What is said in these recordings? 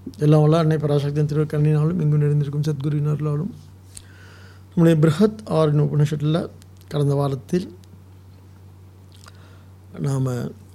எல்லாம் வல்ல அன்னை பராசக்தியின் திருக்கண்ணினாலும் இங்கு நிறைந்திருக்கும் சத்குருவினர்களாலும் நம்முடைய பிருஹத் ஆறின் உபனிஷத்தில் கடந்த வாரத்தில் நாம்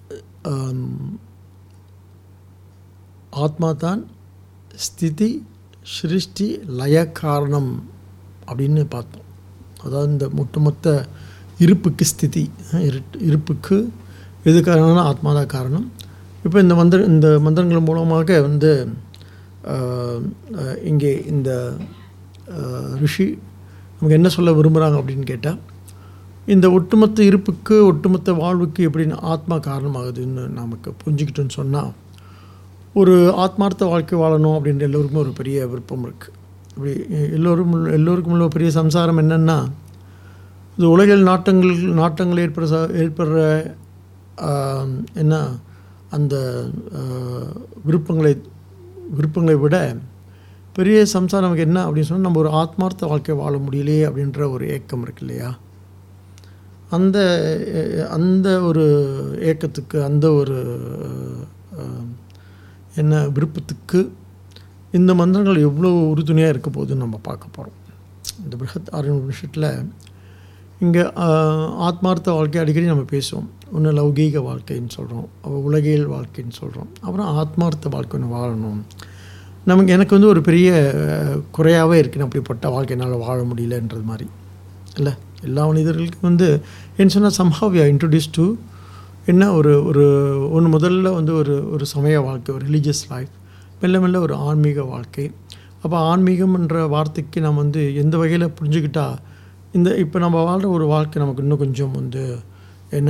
ஆத்மா தான் ஸ்திதி சிருஷ்டி லய காரணம் அப்படின்னு பார்த்தோம் அதாவது இந்த ஒட்டுமொத்த இருப்புக்கு ஸ்திதி இரு- இருப்புக்கு எது காரணம்னா ஆத்மா தான் காரணம் இப்போ இந்த மந்திர இந்த மந்திரங்கள் மூலமாக வந்து ஆஹ், ஆஹ், இங்கே இந்த ஆஹ், ரிஷி நமக்கு என்ன சொல்ல விரும்புகிறாங்க அப்படின்னு கேட்டால் இந்த ஒட்டுமொத்த இருப்புக்கு ஒட்டுமொத்த வாழ்வுக்கு எப்படின்னு ஆத்மா காரணமாகுதுன்னு நமக்கு புரிஞ்சுக்கிட்டோன்னு சொன்னால் ஒரு ஆத்மார்த்த வாழ்க்கை வாழணும் அப்படின்ற எல்லோருக்குமே ஒரு பெரிய விருப்பம் இருக்குது இப்படி எல்லோரும் உள்ள- எல்லோருக்கும் உள்ள ஒரு பெரிய சம்சாரம் என்னென்னா இது உலகில் நாட்டங்கள் நாட்டங்கள் ஏற்படுற ச- ஏற்படுற ஆம், என்ன அந்த ஆ, விருப்பங்களை விருப்பங்களை விட பெரிய சம்சாரம் நமக்கு என்ன அப்படின்னு சொன்னால் நம்ம ஒரு ஆத்மார்த்த வாழ்க்கை வாழ முடியலையே அப்படின்ற ஒரு ஏக்கம் இருக்கு இல்லையா அந்த அஹ், அந்த ஒரு ஏக்கத்துக்கு அந்த ஒரு அஹ், என்ன விருப்பத்துக்கு இந்த மந்திரங்கள் எவ்வளோ உறுதுணையாக இருக்க போகுதுன்னு நம்ம பார்க்க போகிறோம் இந்த பிருஹத் ஆரண்ய விஷயத்தில் இங்கே ஆத்மார்த்த வாழ்க்கை அடிக்கடி நம்ம பேசுவோம் ஒன்று லௌகீக வாழ்க்கைன்னு சொல்கிறோம் அப்புறம் உலகியல் வாழ்க்கைன்னு சொல்கிறோம் அப்புறம் ஆத்மார்த்த வாழ்க்கை ஒன்று வாழணும் நமக்கு எனக்கு வந்து ஒரு பெரிய அஹ், குறையாகவே இருக்குது அப்படிப்பட்ட வாழ்க்கை என்னால் வாழ முடியலன்றது மாதிரி இல்லை எல்லா மனிதர்களுக்கும் வந்து என்ன சொன்னால் சம்ஹாவ் யூ இன்ட்ரடியூஸ் டு என்ன ஒரு ஒரு ஒன்று முதல்ல வந்து ஒரு ஒரு சமய வாழ்க்கை ஒரு ரிலீஜியஸ் லைஃப் மெல்ல மெல்ல ஒரு ஆன்மீக வாழ்க்கை அப்போ ஆன்மீகம்ன்ற வார்த்தைக்கு நம்ம வந்து எந்த வகையில் புரிஞ்சுக்கிட்டா இந்த இப்போ நம்ம வாழ்கிற ஒரு வாழ்க்கை நமக்கு இன்னும் கொஞ்சம் வந்து என்ன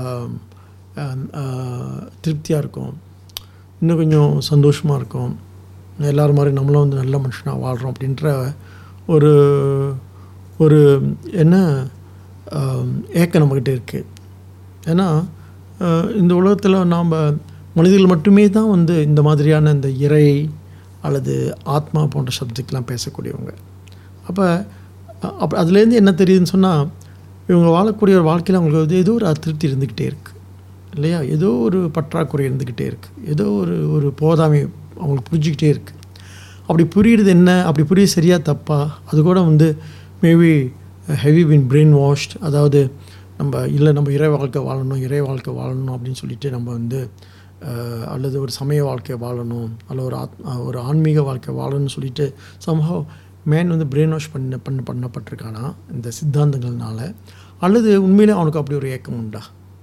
திருப்தியாக இருக்கும் இன்னும் கொஞ்சம் சந்தோஷமாக இருக்கும் எல்லாரும் மாதிரி நம்மளும் வந்து நல்ல மனுஷனாக வாழ்கிறோம் அப்படின்ற ஒரு ஒரு என்ன ஆம், ஏக்கம் நம்மக்கிட்ட இருக்குது ஏன்னா அஹ், இந்த உலகத்தில் நாம் மனிதர்கள் மட்டுமே தான் வந்து இந்த மாதிரியான இந்த இறை அல்லது ஆத்மா போன்ற சப்ஜெக்ட்லாம் பேசக்கூடியவங்க அப்போ அப் அதுலேருந்து என்ன தெரியுதுன்னு சொன்னால் இவங்க வாழக்கூடிய ஒரு வாழ்க்கையில் அவங்களுக்கு வந்து ஏதோ ஒரு அதிருப்தி இருந்துக்கிட்டே இருக்குது இல்லையா ஏதோ ஒரு பற்றாக்குறை இருந்துக்கிட்டே இருக்குது ஏதோ ஒரு ஒரு போதாமை அவங்களுக்கு புரிஞ்சுக்கிட்டே இருக்குது அப்படி புரியுறது என்ன அப்படி புரிய சரியா தப்பா அது கூட வந்து maybe heavy been brainwashed அதாவது நம்ம இல்லை நம்ம இறை வாழ்க்கை வாழணும் இறை வாழ்க்கை வாழணும் அப்படின்னு சொல்லிட்டு நம்ம வந்து அஹ், அல்லது ஒரு சமய வாழ்க்கை வாழணும் அல்லது ஒரு ஆத் ஒரு ஆன்மீக வாழ்க்கை வாழணும்னு சொல்லிட்டு சம்ஹவ் மேன் வந்து பிரெயின் வாஷ் பண்ண பண்ண பண்ணப்பட்டிருக்கானா இந்த சித்தாந்தங்கள்னால அல்லது உண்மையிலே அவனுக்கு அப்படி ஒரு ஏக்கம் உண்டா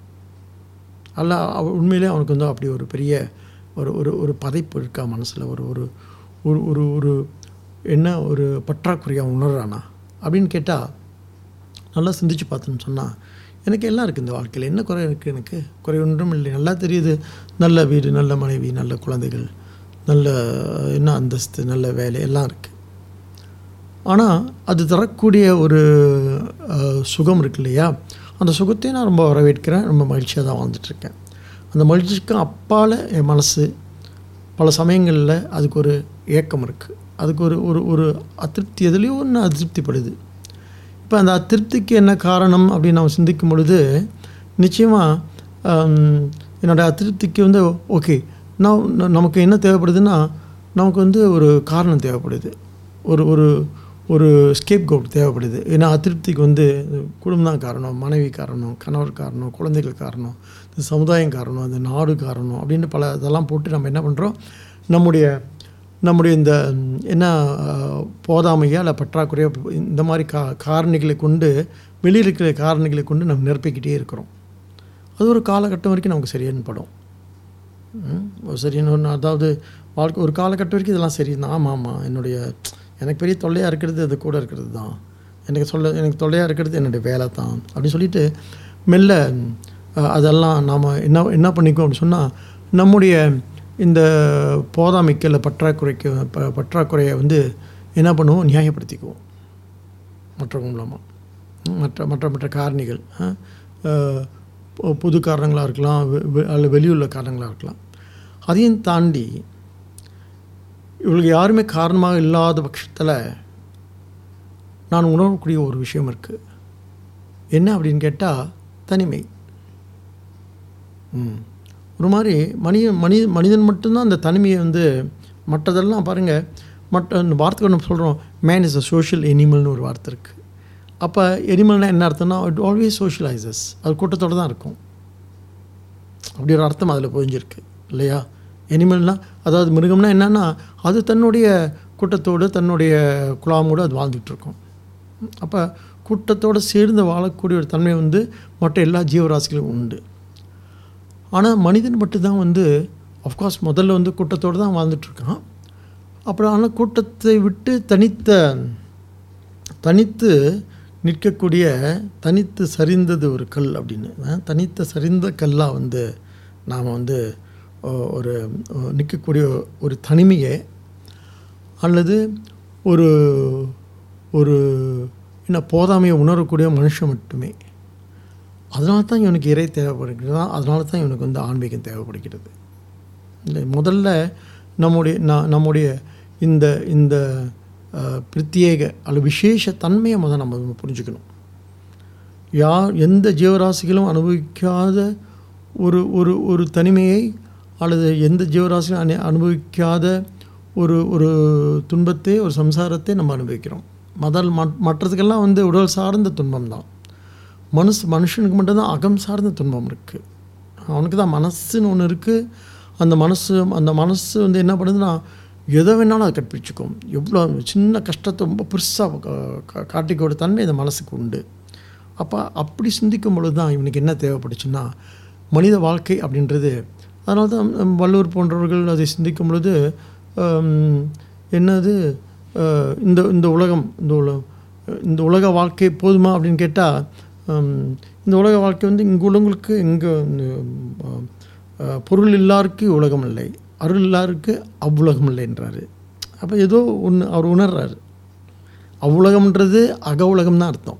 அல்ல அவ- உண்மையிலே அவனுக்கு வந்து அப்படி ஒரு பெரிய ஒரு ஒரு ஒரு பதைப்பு இருக்கா மனசில் ஒரு ஒரு ஒரு ஒரு ஒரு என்ன ஒரு பற்றாக்குறையாக உணர்றானா அப்படின்னு கேட்டால் நல்லா சிந்திச்சு பார்த்தோன்னு சொன்னால் எனக்கு எல்லாம் இருக்குது இந்த வாழ்க்கையில் என்ன குறை இருக்குது எனக்கு குறை ஒன்றும் இல்லை நல்லா தெரியுது நல்ல வீடு நல்ல மனைவி நல்ல குழந்தைகள் நல்ல என்ன அந்தஸ்து நல்ல வேலை எல்லாம் இருக்குது ஆனால் அது தரக்கூடிய ஒரு அஹ், சுகம் இருக்கு இல்லையா அந்த சுகத்தையும் நான் ரொம்ப வரவேற்கிறேன் ரொம்ப மகிழ்ச்சியாக தான் வாழ்ந்துட்டுருக்கேன் அந்த மகிழ்ச்சிக்கு அப்பால் என் மனசு பல சமயங்களில் அதுக்கு ஒரு ஏக்கம் இருக்குது அதுக்கு ஒரு ஒரு ஒரு அதிருப்தி எதுலேயோ ஒன்று அதிருப்திப்படுது இப்போ அந்த அதிருப்திக்கு என்ன காரணம் அப்படின்னு நம்ம சிந்திக்கும் பொழுது நிச்சயமாக என்னோடய அதிருப்திக்கு வந்து ஓகே நான் ந- நமக்கு என்ன தேவைப்படுதுன்னா நமக்கு வந்து ஒரு காரணம் தேவைப்படுது ஒரு ஒரு ஒரு ஸ்கேப் கவுட் தேவைப்படுது ஏன்னா அதிருப்திக்கு வந்து குடும்பம் தான் காரணம் மனைவி காரணம் கணவர் காரணம் குழந்தைகள் காரணம் இந்த சமுதாயம் காரணம் இந்த நாடு காரணம் அப்படின்னு பல இதெல்லாம் போட்டு நம்ம என்ன பண்ணுறோம் நம்முடைய நம்முடைய இந்த ம், என்ன அஹ், போதாமையா இல்லை பற்றாக்குறையா இந்த மாதிரி கா காரணிகளை கொண்டு வெளியில் இருக்கிற காரணிகளை கொண்டு நம்ம நிரப்பிக்கிட்டே இருக்கிறோம் அது ஒரு காலகட்டம் வரைக்கும் நமக்கு சரியான படும் ம், ஒரு சரியான ஒன்று அதாவது வாழ்க்கை ஒரு காலகட்டம் வரைக்கும் இதெல்லாம் சரி தான் ஆமாம் ஆமாம் என்னுடைய எனக்கு பெரிய தொல்லையாக இருக்கிறது அது கூட இருக்கிறது தான் எனக்கு சொல்ல எனக்கு தொல்லையாக இருக்கிறது என்னுடைய வேலை தான் அப்படின்னு சொல்லிட்டு மெல்ல அஹ், அதெல்லாம் நாம் என்ன என்ன பண்ணிக்குவோம் அப்படின்னு சொன்னால் நம்முடைய இந்த போதாமைக்கு இல்லை பற்றாக்குறைக்கு ப பற்றாக்குறையை வந்து என்ன பண்ணுவோம் நியாயப்படுத்திக்குவோம் மற்றவங்க மூலமாக மற்ற மற்ற மற்ற காரணிகள் அஹ், அஹ், பொ- புது காரணங்களாக இருக்கலாம் வெ- வெ- அல்லது வெளியுள்ள காரணங்களாக இருக்கலாம் அதையும் தாண்டி இவங்களுக்கு யாருமே காரணமாக இல்லாத பட்சத்தில் நான் உணரக்கூடிய ஒரு விஷயம் இருக்குது என்ன அப்படின்னு கேட்டால் தனிமை ம். ஒரு மாதிரி மனித மனித மனிதன் மட்டும்தான் அந்த தனிமையை வந்து மற்றதெல்லாம் பாருங்கள் மற்ற இந்த வார்த்தைக்கு நம்ம சொல்கிறோம் மேன் இஸ் அ சோஷியல் எனிமல்னு ஒரு வார்த்தை இருக்குது அப்போ எனிமல்னால் என்ன அர்த்தம்னா இட் ஆல்வேஸ் சோஷியலைசஸ் அது கூட்டத்தோடு தான் இருக்கும் அப்படி ஒரு அர்த்தம் அதில் புரிஞ்சிருக்கு இல்லையா எனிமல்னால் அதாவது மிருகம்னா என்னன்னா அது தன்னுடைய கூட்டத்தோடு தன்னுடைய குழாமோடு அது வாழ்ந்துட்டு இருக்கும் அப்போ கூட்டத்தோடு சேர்ந்து வாழக்கூடிய ஒரு தன்மை வந்து மற்ற எல்லா ஜீவராசிகளும் உண்டு ஆனால் மனிதன் மட்டும்தான் வந்து அஃப்கோர்ஸ் முதல்ல வந்து கூட்டத்தோடு தான் வாழ்ந்துட்டுருக்கான் அப்புறம் ஆனால் கூட்டத்தை விட்டு தனித்த தனித்து நிற்கக்கூடிய தனித்து சரிந்தது ஒரு கல் அப்படின்னு அஹ், தனித்த சரிந்த கல்லாக வந்து நாம் வந்து ஒ- ஒரு ஒ- நிற்கக்கூடிய ஒரு தனிமையை அல்லது ஒரு ஒரு என்ன போதாமையை உணரக்கூடிய மனுஷன் மட்டுமே அதனால தான் இவனுக்கு இறை தேவைப்படுகிறது அதனால தான் இவனுக்கு வந்து ஆன்மீகம் தேவைப்படுகிறது இல்லை முதல்ல நம்முடைய ந- நம்முடைய இந்த இந்த அஹ், பிரத்யேக அல்லது விசேஷ தன்மையை முதல் நம்ம புரிஞ்சுக்கணும் யார் எந்த ஜீவராசிகளும் அனுபவிக்காத ஒரு ஒரு ஒரு தனிமையை அல்லது எந்த ஜீவராசியும் அனு அனுபவிக்காத ஒரு ஒரு துன்பத்தை ஒரு சம்சாரத்தை நம்ம அனுபவிக்கிறோம் முதல் மற் மற்றதுக்கெல்லாம் வந்து உடல் சார்ந்த துன்பம் தான் மனுஷ மனுஷனுக்கு மட்டும்தான் அகம் சார்ந்த துன்பம் இருக்குது அவனுக்கு தான் மனசுன்னு ஒன்று இருக்குது அந்த மனசு அந்த மனசு வந்து என்ன பண்ணுதுன்னா எதை வேணாலும் அதை கற்பிச்சுக்கும் எவ்வளோ சின்ன கஷ்டத்தை ரொம்ப பெருசாக காட்டிக்கோட தன்மை இந்த மனசுக்கு உண்டு அப்போ அப்படி சிந்திக்கும் பொழுது தான் இவனுக்கு என்ன தேவைப்பட்டுச்சுன்னா மனித வாழ்க்கை அப்படின்றது அதனால தான் ஹம், வள்ளுவர் போன்றவர்கள் அதை சிந்திக்கும் பொழுது ஹம், என்னது அஹ், இந்த இந்த உலகம் இந்த உலகம் இந்த உலக வாழ்க்கை போதுமா அப்படின்னு கேட்டால் இந்த உலக வாழ்க்கை வந்து இங்கே உள்ளவங்களுக்கு இங்கே பொருள் இல்லாருக்கு உலகம் இல்லை அருள் இல்லாருக்கு அவ்வுலகம் இல்லைன்றாரு அப்போ ஏதோ ஒன்று அவர் உணர்றாரு அவ்வுலகம்ன்றது அக உலகம் தான் அர்த்தம்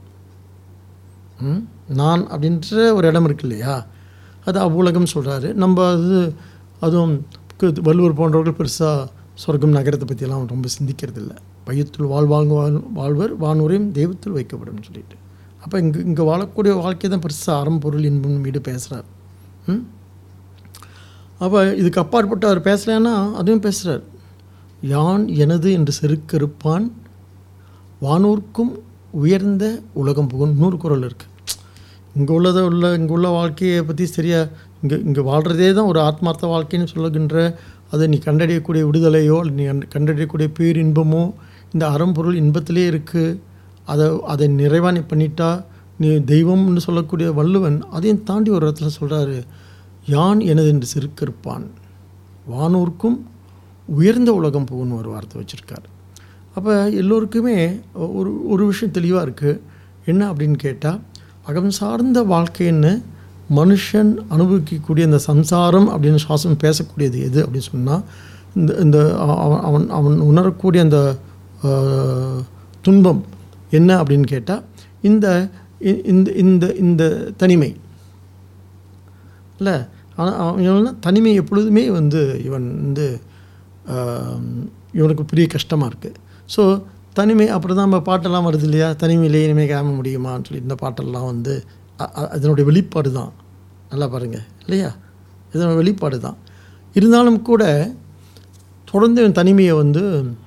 ம்? நான் அப்படின்ற ஒரு இடம் இருக்கு இல்லையா அது அவ்வுலகம் சொல்கிறாரு நம்ம அது அதுவும் கு- வள்ளுவர் போன்றவர்கள் பெருசாக சொர்க்கம் நகரத்தை பற்றியெல்லாம் ரொம்ப சிந்திக்கிறது இல்லை பையத்துள் வாழ்வாங்க வாழ்- வாழ்வர் வானூரையும் தெய்வத்தில் வைக்கப்படும் சொல்லிட்டு அப்போ இங்கே இங்கே வாழக்கூடிய வாழ்க்கை தான் பெருசாக அறம் பொருள் இன்பம் வீடு பேசுகிறார் ம் அப்போ இதுக்கு அப்பாற்பட்டு அவர் பேசலைன்னா அதுவும் பேசுகிறார் யான் எனது என்று செருக்கறுப்பான் வானூர்க்கும் உயர்ந்த உலகம் புகும் நூறு குரல் இருக்குது இங்கே உள்ளதை உள்ள இங்கே உள்ள வாழ்க்கையை பற்றி சரியா இங்கே இங்கே வாழ்கிறதே தான் ஒரு ஆத்மார்த்த வாழ்க்கைன்னு சொல்லுகின்ற அதை நீ கண்டறியக்கூடிய விடுதலையோ அல்லது நீ கண்ட- கண்டறியக்கூடிய பேரின்பமோ இந்த அறம்பொருள் இன்பத்திலே இருக்குது அதை அதை நிறைவாக நீ பண்ணிட்டா நீ தெய்வம்னு சொல்லக்கூடிய வள்ளுவன் அதையும் தாண்டி ஒரு இடத்துல சொல்கிறாரு யான் எனது என்று சிறுக்கிருப்பான் வானூர்க்கும் உயர்ந்த உலகம் புகுன்னு ஒரு வார்த்தை வச்சுருக்காரு அப்போ எல்லோருக்குமே ஒரு ஒரு விஷயம் தெளிவாக இருக்குது என்ன அப்படின்னு கேட்டால் அகம் சார்ந்த வாழ்க்கைன்னு மனுஷன் அனுபவிக்கக்கூடிய இந்த சம்சாரம் அப்படின்னு சுவாசம் பேசக்கூடியது எது அப்படின்னு சொன்னால் இந்த இந்த அவ- அவன் அவன் அவன் உணரக்கூடிய அந்த ஆஹ், துன்பம் என்ன அப்படின்னு கேட்டால் இந்த இ- இந்த இந்த இந்த தனிமை இல்லை ஆனால் இவன் தனிமை எப்பொழுதுமே வந்து இவன் வந்து ஆம், இவனுக்கு பெரிய கஷ்டமாக இருக்குது ஸோ தனிமை அப்புறம் தான் நம்ம பாட்டெல்லாம் வருது இல்லையா தனிமையிலே இனிமேல் கிளம்ப முடியுமான்னு சொல்லி இந்த பாட்டெல்லாம் வந்து அ- அ- அதனுடைய வெளிப்பாடு தான் நல்லா பாருங்கள் இல்லையா இதனோட வெளிப்பாடு தான் இருந்தாலும் கூட தொடர்ந்து இவன் தனிமையை வந்து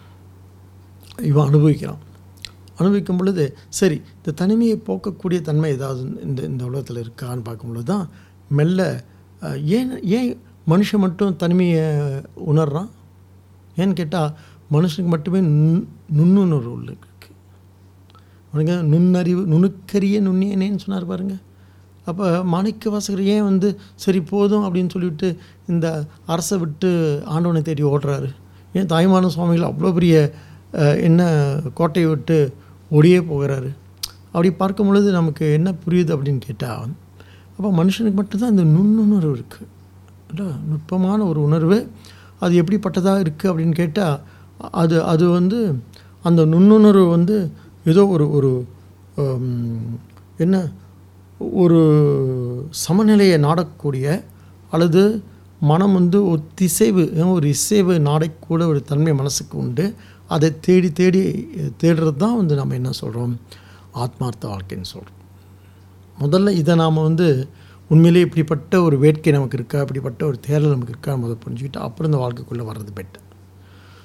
இவன் அனுபவிக்கிறான் அனுபவிக்கும் பொழுது சரி இந்த தனிமையை போக்கக்கூடிய தன்மை ஏதாவது இந்த இந்த உலகத்தில் இருக்கான்னு பார்க்கும்பொழுது தான் மெல்ல அஹ், ஏன் ஏன் மனுஷன் மட்டும் தனிமையை உணர்றான் ஏன்னு கேட்டால் மனுஷனுக்கு மட்டுமே நுண் நுண்ணுணர்வு உள்ள இருக்கு அவனுங்க நுண்ணறிவு நுணுக்கரிய நுண்ணியனேன்னு சொன்னார் பாருங்க அப்போ மாணிக்க வாசகர் ஏன் வந்து சரி போதும் அப்படின்னு சொல்லிவிட்டு இந்த அரசை விட்டு ஆண்டவனை தேடி ஓடுறாரு ஏன் தாய்மான சுவாமிகள் அவ்வளோ பெரிய அஹ், என்ன கோட்டையை விட்டு ஓடியே போகிறாரு அப்படி பார்க்கும் பொழுது நமக்கு என்ன புரியுது அப்படின்னு கேட்டால் அப்போ மனுஷனுக்கு மட்டும்தான் இந்த நுண்ணுணர்வு இருக்குது இல்லை நுட்பமான ஒரு உணர்வு அது எப்படிப்பட்டதாக இருக்குது அப்படின்னு கேட்டால் அது அது வந்து அந்த நுண்ணுணர்வு வந்து ஏதோ ஒரு ஒரு ஹம், என்ன ஒரு சமநிலையை நாடக்கூடிய அல்லது மனம் வந்து ஒரு திசைவு ஒரு இசைவு நாடக்கூட ஒரு தன்மை மனசுக்கு உண்டு அதை தேடி தேடி தேடுறது தான் வந்து நம்ம என்ன சொல்கிறோம் ஆத்மார்த்த வாழ்க்கைன்னு சொல்கிறோம் முதல்ல இதை நாம் வந்து உண்மையிலே இப்படிப்பட்ட ஒரு வேட்கை நமக்கு இருக்கா இப்படிப்பட்ட ஒரு தேடல் நமக்கு இருக்கா முதல் புரிஞ்சுக்கிட்டு அப்புறம் இந்த வாழ்க்கைக்குள்ளே வர்றது பெட்டர்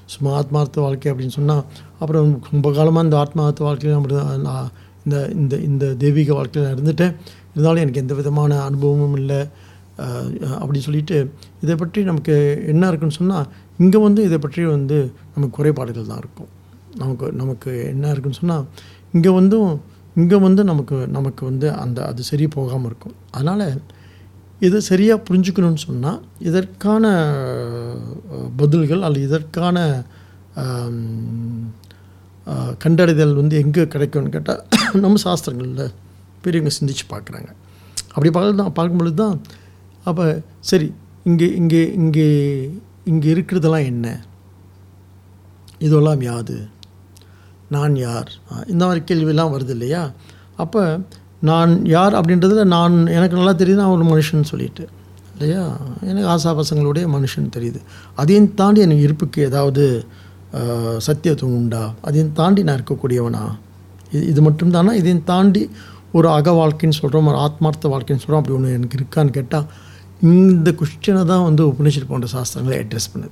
சும்மா ஆத்மார்த்த வாழ்க்கை அப்படின்னு சொன்னால் அப்புறம் ரொம்ப காலமாக இந்த ஆத்மார்த்த வாழ்க்கையில் நம்ம நான் இந்த இந்த இந்த தெய்வீக வாழ்க்கையில் நான் இருந்துட்டேன் இருந்தாலும் எனக்கு எந்த விதமான அனுபவமும் இல்லை அஹ், அப்படி சொல்லிட்டு இதை பற்றி நமக்கு என்ன இருக்குன்னு சொன்னால் இங்கே வந்து இதை பற்றி வந்து நமக்கு குறைபாடுகள் தான் இருக்கும் நமக்கு நமக்கு என்ன இருக்குன்னு சொன்னால் இங்கே வந்தும் இங்கே வந்து நமக்கு நமக்கு வந்து அந்த அது சரி போகாமல் இருக்கும் அதனால் இதை சரியாக புரிஞ்சுக்கணும்னு சொன்னால் இதற்கான அஹ், பதில்கள் அல்லது இதற்கான ஆம், அஹ், கண்டறிதல் வந்து எங்கே கிடைக்கும்னு கேட்டால் நம்ம சாஸ்திரங்களில் பெரியவங்க சிந்திச்சு பார்க்குறாங்க அப்படி பார்க்க தான் பார்க்கும்பொழுது தான் அப்போ சரி இங்கே இங்கே இங்கே இங்கே இருக்கிறதெல்லாம் என்ன இதெல்லாம் யாது நான் யார் ஆ, இந்த மாதிரி கேள்வியெல்லாம் வருது இல்லையா அப்போ நான் யார் அப்படின்றதுல நான் எனக்கு நல்லா தெரியுது நான் ஒரு மனுஷன் சொல்லிட்டு இல்லையா எனக்கு ஆசாபாசங்களுடைய மனுஷன் தெரியுது அதையும் தாண்டி எனக்கு இருப்புக்கு ஏதாவது ஆ, சத்தியத்துவம் உண்டா அதையும் தாண்டி நான் இருக்கக்கூடியவனா இது இது மட்டும்தானா இதையும் தாண்டி ஒரு அக வாழ்க்கைன்னு சொல்கிறோம் ஒரு ஆத்மார்த்த வாழ்க்கைன்னு சொல்கிறோம் அப்படி ஒன்று எனக்கு இருக்கான்னு கேட்டால் இந்த கொஸ்டினை தான் வந்து உபநிஷத் போன்ற சாஸ்திரங்களை அட்ரஸ் பண்ணுது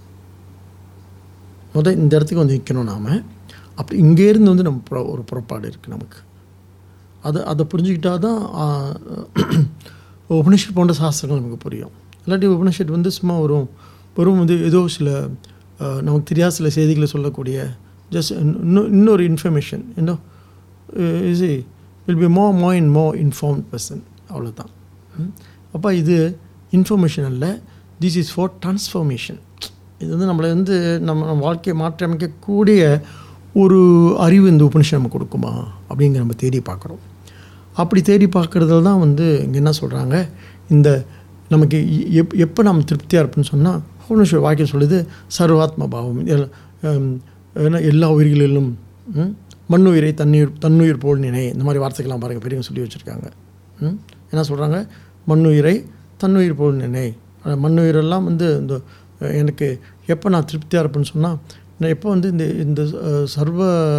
முத இந்த இடத்துக்கு வந்து நிற்கணும் நாம் அப்படி இங்கேருந்து வந்து நம்ம புற- ஒரு புறப்பாடு இருக்குது நமக்கு அதை அதை புரிஞ்சுக்கிட்டா தான் ஆ, உபனிஷத் போன்ற சாஸ்திரங்கள் நமக்கு புரியும் இல்லாட்டி உபனிஷத் வந்து சும்மா வரும் வெறும் வந்து ஏதோ சில ஆ, நமக்கு தெரியாத சில செய்திகளை சொல்லக்கூடிய ஜஸ்ட் இன்னும் இன்னொரு இன்ஃபர்மேஷன் இன்னும் இஸ் வில் பி மோ மோ இன் மோ இன்ஃபார்ம் பர்சன் அவ்வளோதான் அப்போ இது இன்ஃபர்மேஷன் அல்ல திஸ் இஸ் ஃபார் ட்ரான்ஸ்ஃபர்மேஷன் இது வந்து நம்மளை வந்து நம்ம நம்ம வாழ்க்கையை மாற்றியமைக்கக்கூடிய ஒரு அறிவு இந்த உபனிஷம் நமக்கு கொடுக்குமா அப்படிங்கிற நம்ம தேடி பார்க்குறோம் அப்படி தேடி பார்க்குறதுல தான் வந்து இங்கே என்ன சொல்கிறாங்க இந்த நமக்கு எ- எப் எப்போ நம்ம திருப்தியாக இருப்போம்னு சொன்னால் உபனிஷ வாக்கியம் சொல்லுது சர்வாத்ம பாவம் எல்- ஹம், என்ன எல்லா உயிர்களிலும் ம், மண்ணுயிரை தண்ணீர் தன்னுயிர் போல் நினை இந்த மாதிரி வார்த்தைகள்லாம் பாருங்கள் பெரியவங்க சொல்லி வச்சுருக்காங்க ம், என்ன சொல்கிறாங்க மண்ணுயிரை தன்னுயிர் போல் நினை அஹ் மண்ணுயிரெல்லாம் வந்து இந்த அஹ், எனக்கு எப்போ நான் திருப்தியாக இருப்பேன்னு சொன்னால் நான் எப்போ வந்து இந்த இந்த அஹ், சர்வ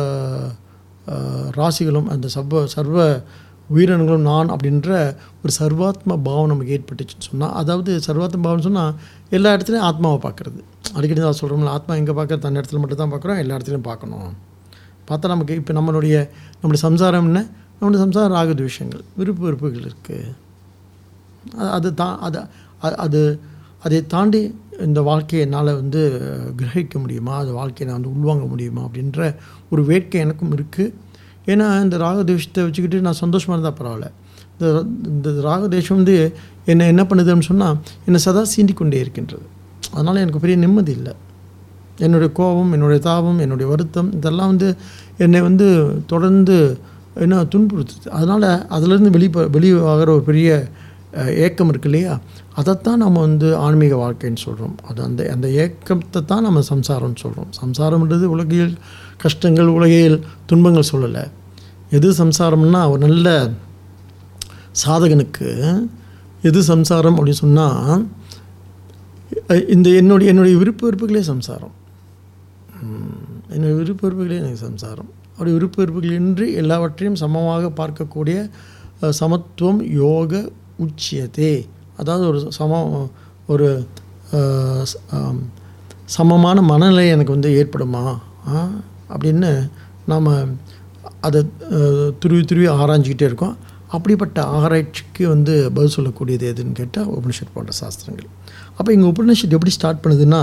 அஹ், ராசிகளும் அந்த சர்வ சர்வ உயிரினங்களும் நான் அப்படின்ற ஒரு சர்வாத்ம பாவம் நமக்கு ஏற்பட்டுச்சுன்னு சொன்னால் அதாவது சர்வாத்ம பாவம்னு சொன்னால் எல்லா இடத்துலையும் ஆத்மாவை பார்க்குறது அடிக்கடி தான் சொல்கிறோம்ல ஆத்மா எங்கே பார்க்க தன் இடத்துல மட்டும் தான் பார்க்குறோம் எல்லா இடத்துலையும் பார்க்கணும் பார்த்தா நமக்கு இப்போ நம்மளுடைய நம்மளுடைய சம்சாரம் என்ன நம்மளுடைய சம்சாரம் ஆகுது விஷயங்கள் விருப்பு வெறுப்புகள் இருக்குது அது- அது தா அது அ- அது அதை தாண்டி இந்த வாழ்க்கையை என்னால் வந்து அஹ், கிரகிக்க முடியுமா அந்த வாழ்க்கையை நான் வந்து உள்வாங்க முடியுமா அப்படின்ற ஒரு வேட்கை எனக்கும் இருக்குது ஏன்னா இந்த ராகதேஷத்தை வச்சுக்கிட்டு நான் சந்தோஷமாக இருந்தால் பரவாயில்ல இந்த இந்த ராகதேஷம் வந்து என்னை என்ன பண்ணுதுன்னு சொன்னால் என்னை சதா சீண்டிக் கொண்டே இருக்கின்றது அதனால் எனக்கு பெரிய நிம்மதி இல்லை என்னுடைய கோபம் என்னுடைய தாபம் என்னுடைய வருத்தம் இதெல்லாம் வந்து என்னை வந்து தொடர்ந்து என்ன துன்புறுத்துது அதனால் அதிலிருந்து வெளி வெளியாகிற ஒரு பெரிய அஹ், ஏக்கம் இருக்கு இல்லையா அதைத்தான் நம்ம வந்து ஆன்மீக வாழ்க்கைன்னு சொல்கிறோம் அது அந்த அந்த ஏக்கத்தை தான் நம்ம சம்சாரம்னு சொல்கிறோம் சம்சாரம்ன்றது உலகியல் கஷ்டங்கள் உலகியல் துன்பங்கள் சொல்லலை எது சம்சாரம்னா ஒரு நல்ல சாதகனுக்கு எது சம்சாரம் அப்படின்னு சொன்னால் இந்த என்னுடைய என்னுடைய விருப்ப வெறுப்புகளே சம்சாரம் ம், என்னுடைய விருப்ப வெறுப்புகளே எனக்கு சம்சாரம் அப்படி விருப்ப வெறுப்புகளின்றி எல்லாவற்றையும் சமமாக பார்க்கக்கூடிய அஹ், சமத்துவம் யோக உச்சியதே அதாவது ஒரு சம ஒரு அஹ், ச- ஆம், சமமான மனநிலை எனக்கு வந்து ஏற்படுமா ஆ? அப்படின்னு நாம் அதை அஹ், துருவி துருவி ஆராய்ஞ்சிக்கிட்டே இருக்கோம் அப்படிப்பட்ட ஆராய்ச்சிக்கு வந்து பதில் சொல்லக்கூடியது எதுன்னு கேட்டால் உபனிஷத் போன்ற சாஸ்திரங்கள் அப்போ இங்கே உபனிஷத் எப்படி ஸ்டார்ட் பண்ணுதுன்னா